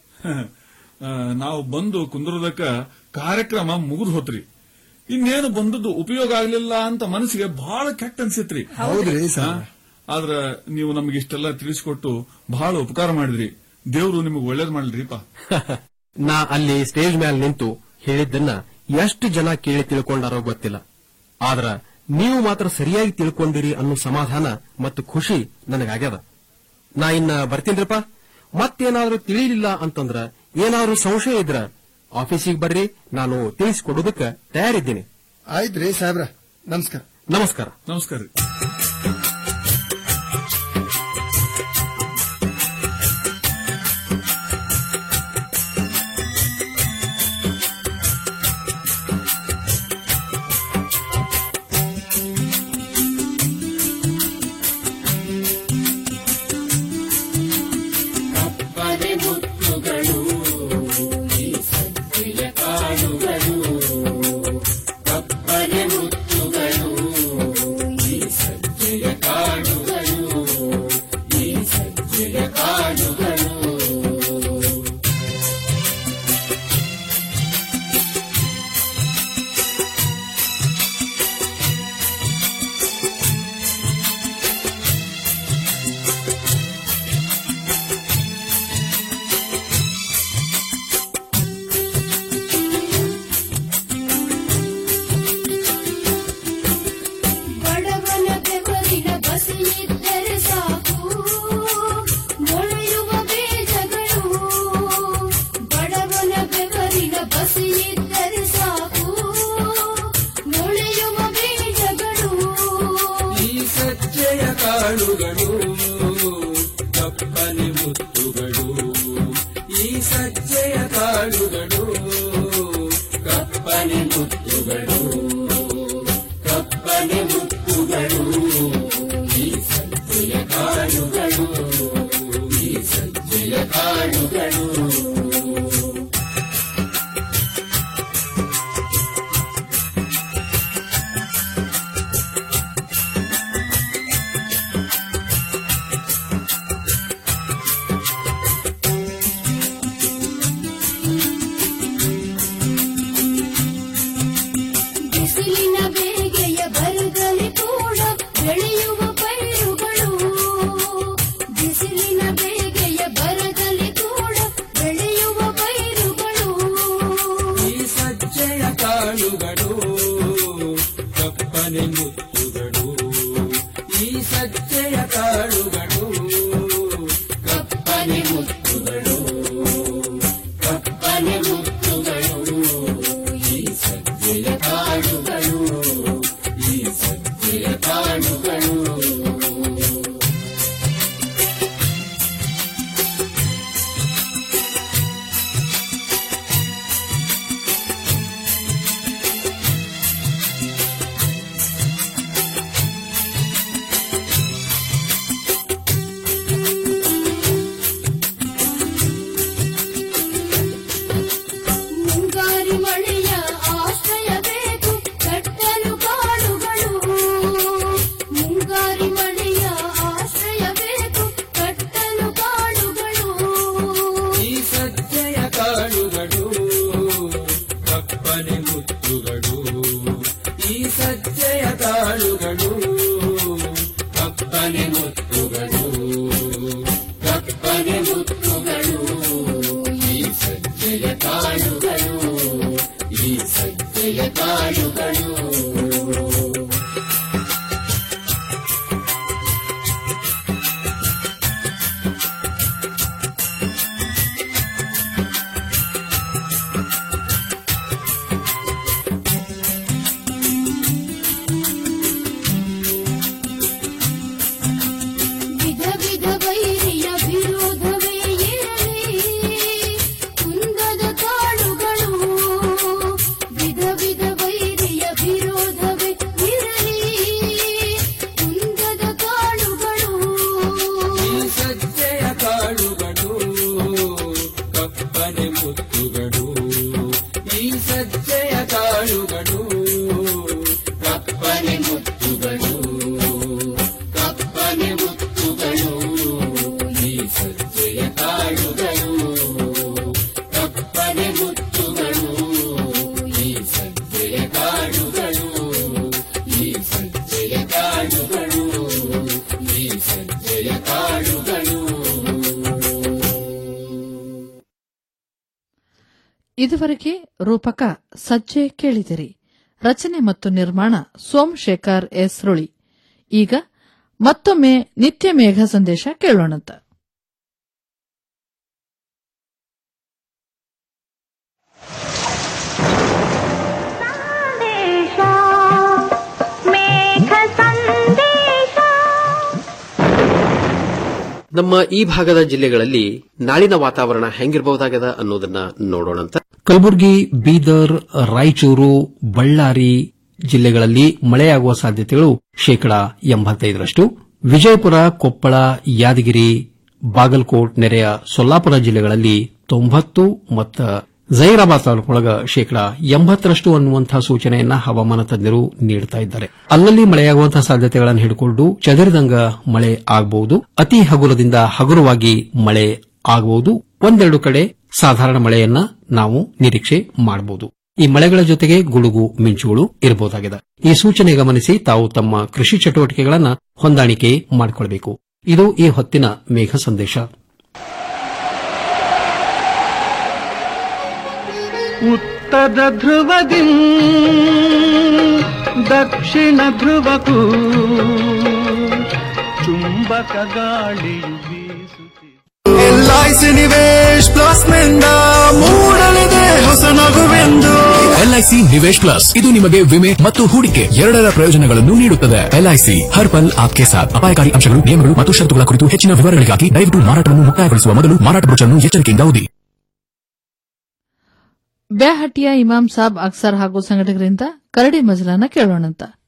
ಆ, ನಾವು ಬಂದು ಕುಂದ್ರೋದಕ್ಕ ಕಾರ್ಯಕ್ರಮ ಮುಗಿದು ಹೋತ್ರಿ ಇನ್ನೇನು ಬಂದದ್ದು ಉಪಯೋಗ ಆಗ್ಲಿಲ್ಲ ಅಂತ ಮನಸ್ಸಿಗೆ ಬಹಳ ಕೆಟ್ಟ ಅನ್ಸಿತ್ರಿ
ಹೌದ್ರಿ, ಸರ್.
ಹಾ? ಆದ್ರ ನೀವು ನಮಗೆ ಇಷ್ಟೆಲ್ಲ ತಿಳಿಸ್ಕೊಟ್ಟು ಬಹಳ ಉಪಕಾರ ಮಾಡಿದ್ರಿ ದೇವ್ರು ನಿಮಗೆ ಒಳ್ಳೇದ್ ಮಾಡ್ಲಿರಿಪ್ಪ
ನಾ ಅಲ್ಲಿ ಸ್ಟೇಜ್ ಮೇಲೆ ನಿಂತು ಹೇಳಿದ್ದನ್ನ ಎಷ್ಟು ಜನ ಕೇಳಿ ತಿಳ್ಕೊಂಡಾರೋ ಗೊತ್ತಿಲ್ಲ ಆದ್ರ ನೀವು ಮಾತ್ರ ಸರಿಯಾಗಿ ತಿಳ್ಕೊಂಡಿರಿ ಅನ್ನೋ ಸಮಾಧಾನ ಮತ್ತು ಖುಷಿ ನನಗಾಗ್ಯದ ನಾ ಇನ್ನ ಬರ್ತೀನ್ರಿಪ್ಪ ಮತ್ತೇನಾದ್ರೂ ತಿಳಿಲಿಲ್ಲ ಅಂತಂದ್ರ ಏನಾದ್ರೂ ಸಂಶಯ ಇದ್ರ ಆಫೀಸಿಗೆ ಬರ್ರಿ ನಾನು ತಿಳಿಸಿಕೊಡೋದಕ್ಕ ತಯಾರಿದ್ದೀನಿ
ಆಯ್ತ್ರಿ ಸಾಹೇಬ್ರ ನಮಸ್ಕಾರ
ನಮಸ್ಕಾರ
ನಮಸ್ಕಾರ ರೀ
ಸಜ್ಜೆಯ ಕಾಳುಗಳು ಕಪ್ಪನೆ ಮುತ್ತುಗಳು ಕಪ್ಪನೆ ಮುತ್ತುಗಳು ಈ ಸಜ್ಜೆಯ ಕಾಳುಗಳು ಈ ಸಜ್ಜೆಯ ಕಾಳುಗಳು
ಬಿಸಿಲಿನ ಬೇಗೆಯ ಬರದಲ್ಲಿ ಕೂಡ ಬೆಳೆಯುವ ಪೈರುಗಳು ಬಿಸಿಲಿನ ಬೇಗೆಯ ಬರದಲ್ಲಿ ಕೂಡ ಬೆಳೆಯುವ ಪೈರುಗಳು
ಈ ಸಜ್ಜೆಯ ಕಾಳುಗಳು ಕಪ್ಪನೆ ಮುತ್ತುಗಳು ಈ ಸಜ್ಜೆಯ ಕಾಳುಗಳು ಕಪ್ಪನೆ ಮುತ್ತುಗಳು ಕಪ್ಪನೆ ಮುತ್ತುಗಳು ಈ ಸಜ್ಜೆಯ ಕಾಳುಗಳು ಈ ಸಜ್ಜೆಯ ಕಾಳುಗಳು
ಮುಂಗಾರಿ ಮಳೆಯ ಆಶ್ರಯ ಬೇಕು ಕಟ್ಟಲು ಕಾಡುಗಳು ಮುಂಗಾರಿ ಮಳೆಯ ಆಶ್ರಯ ಬೇಕು ಕಟ್ಟಲು ಕಾಡುಗಳು
ಈ ಸಜ್ಜೆಯ ಕಾಳುಗಳು ಕಪ್ಪನೆ ಮುತ್ತುಗಳು ಈ ಸಜ್ಜೆಯ ಕಾಳುಗಳು ಕಪ್ಪನೆ ಮುತ್ತುಗಳು ಕಪ್ಪನೆ ಮುತ್ತುಗಳು ಈ ಸಜ್ಜೆಯ ಕಾಳುಗಳು ಈ ಸಜ್ಜೆಯ ಕಾಳುಗಳು
ವಿಧ ವಿಧ ವೈರಿಯ ವಿರೋಧವೇ ಇರಲಿ ಕುಂದದ ಕಾಳುಗಳು ವಿಧ ವಿಧ ವೈರಿಯ ವಿರೋಧವೇ ಇರಲಿ ಕುಂದದ ಕಾಳುಗಳು
ಈ ಸಜ್ಜೆಯ ಕಾಳುಗಳು ಕಪ್ಪನೆ ಮುತ್ತುಗಳು ಈ ಸಜ್ಜೆಯ ಕಾಳುಗಳು ಕಪ್ಪನೆ ಮುತ್ತುಗಳು ಕಪ್ಪನೆ ಮುತ್ತುಗಳು ಈ ಸಜ್ಜೆಯ ಕಾಳುಗಳು ಕಪ್ಪನೆ ಮುತ್ತುಗಳು ಈ ಸಜ್ಜೆಯ ಕಾಳುಗಳು ಈ ಸಜ್ಜೆಯ ಕಾಳುಗಳು ಈ ಸಜ್ಜೆಯ ಕಾಳುಗಳು
ಇದುವರೆಗೆ ರೂಪಕ ಸಜ್ಜೆ ಕೇಳಿದಿರಿ ರಚನೆ ಮತ್ತು ನಿರ್ಮಾಣ ಸೋಮಶೇಖರ್ ಎಸ್ ರುಳಿ ಈಗ ಮತ್ತೊಮ್ಮೆ ನಿತ್ಯ ಮೇಘ ಸಂದೇಶ ಕೇಳೋಣಂತ
ನಮ್ಮ ಈ ಭಾಗದ ಜಿಲ್ಲೆಗಳಲ್ಲಿ ನಾಳಿನ ವಾತಾವರಣ ಹೆಂಗಿರಬಹುದಾಗದ ಅನ್ನೋದನ್ನ ನೋಡೋಣಂತ ಕಲಬುರಗಿ ಬೀದರ್ ರಾಯಚೂರು ಬಳ್ಳಾರಿ ಜಿಲ್ಲೆಗಳಲ್ಲಿ ಮಳೆಯಾಗುವ ಸಾಧ್ಯತೆಗಳು ಶೇಕಡಾ ಎಂಬತ್ತೈದರಷ್ಟು ವಿಜಯಪುರ ಕೊಪ್ಪಳ ಯಾದಗಿರಿ ಬಾಗಲಕೋಟ್ ನೆರೆಯ ಸೊಲ್ಲಾಪುರ ಜಿಲ್ಲೆಗಳಲ್ಲಿ ತೊಂಬತ್ತು ಮತ್ತು ಜೈರಾಬಾದ್ ತಾಲೂಕೊಳಗ ಶೇಕಡಾ ಎಂಬತ್ತರಷ್ಟು ಅನ್ನುವಂತಹ ಸೂಚನೆಯನ್ನ ಹವಾಮಾನ ತಜ್ಞರು ನೀಡುತ್ತಾ ಇದ್ದಾರೆ ಅಲ್ಲಲ್ಲಿ ಮಳೆಯಾಗುವಂತಹ ಸಾಧ್ಯತೆಗಳನ್ನು ಹಿಡಿಕೊಂಡು ಚದುರಿದಂಗ ಮಳೆ ಆಗಬಹುದು ಅತಿ ಹಗುರದಿಂದ ಹಗುರವಾಗಿ ಮಳೆ ಆಗಬಹುದು ಒಂದೆರಡು ಕಡೆ ಸಾಧಾರಣ ಮಳೆಯನ್ನ ನಾವು ನಿರೀಕ್ಷೆ ಮಾಡಬಹುದು ಈ ಮಳೆಗಳ ಜೊತೆಗೆ ಗುಡುಗು ಮಿಂಚುಗಳು ಇರಬಹುದಾಗಿದೆ ಈ ಸೂಚನೆ ಗಮನಿಸಿ ತಾವು ತಮ್ಮ ಕೃಷಿ ಚಟುವಟಿಕೆಗಳನ್ನು ಹೊಂದಾಣಿಕೆ ಮಾಡಿಕೊಳ್ಳಬೇಕು ಇದು ಈ ಹೊತ್ತಿನ ಮೇಘ ಸಂದೇಶ
ಉತ್ತರ ಧ್ರುವದಿ ದಕ್ಷಿಣ ಧ್ರುವಕ್ಕೂ ಚುಂಬಕ ಗಾಳಿಯು
ಎಲ್ಐಸಿ ನಿವೇಶ್ ಪ್ಲಸ್ ನಿಂದ ಮೂಡಲಿದೆ ಹೊಸ ನಗುವೆಂದು
ಎಲ್ಐಸಿ ನಿವೇಶ್ ಪ್ಲಸ್ ಇದು ನಿಮಗೆ ವಿಮೆ ಮತ್ತು ಹೂಡಿಕೆ ಎರಡರ ಪ್ರಯೋಜನಗಳನ್ನು ನೀಡುತ್ತದೆ ಎಲ್ಐಸಿ ಹರ್ ಪಲ್ ಆಪ್ಕೆ ಸಾಥ್ ಅಪಾಯಕಾರಿ ಅಂಶಗಳು ನಿಯಮಗಳು ಮತ್ತು ಷರತ್ತುಗಳ ಕುರಿತು ಹೆಚ್ಚಿನ ವಿವರಗಳಿಗಾಗಿ ದಯವಿಟ್ಟು ಮಾರಾಟವನ್ನು ಮುಕ್ತಾಯಗೊಳಿಸುವ ಮೊದಲು ಮಾರಾಟ ಬ್ರೋಚರ್ನ್ನು ಎಚ್ಚರಿಕೆಯಿಂದ ಓದಿ
ಬ್ಯಾಹಟ್ಟಿಯ ಇಮಾಮ್ ಸಾಬ್ ಅಕ್ಸರ್ ಹಾಗೂ ಸಂಘಟಕರಿಂದ ಕರಡಿ ಮಜಲನ್ನ ಕೇಳೋಣಂತ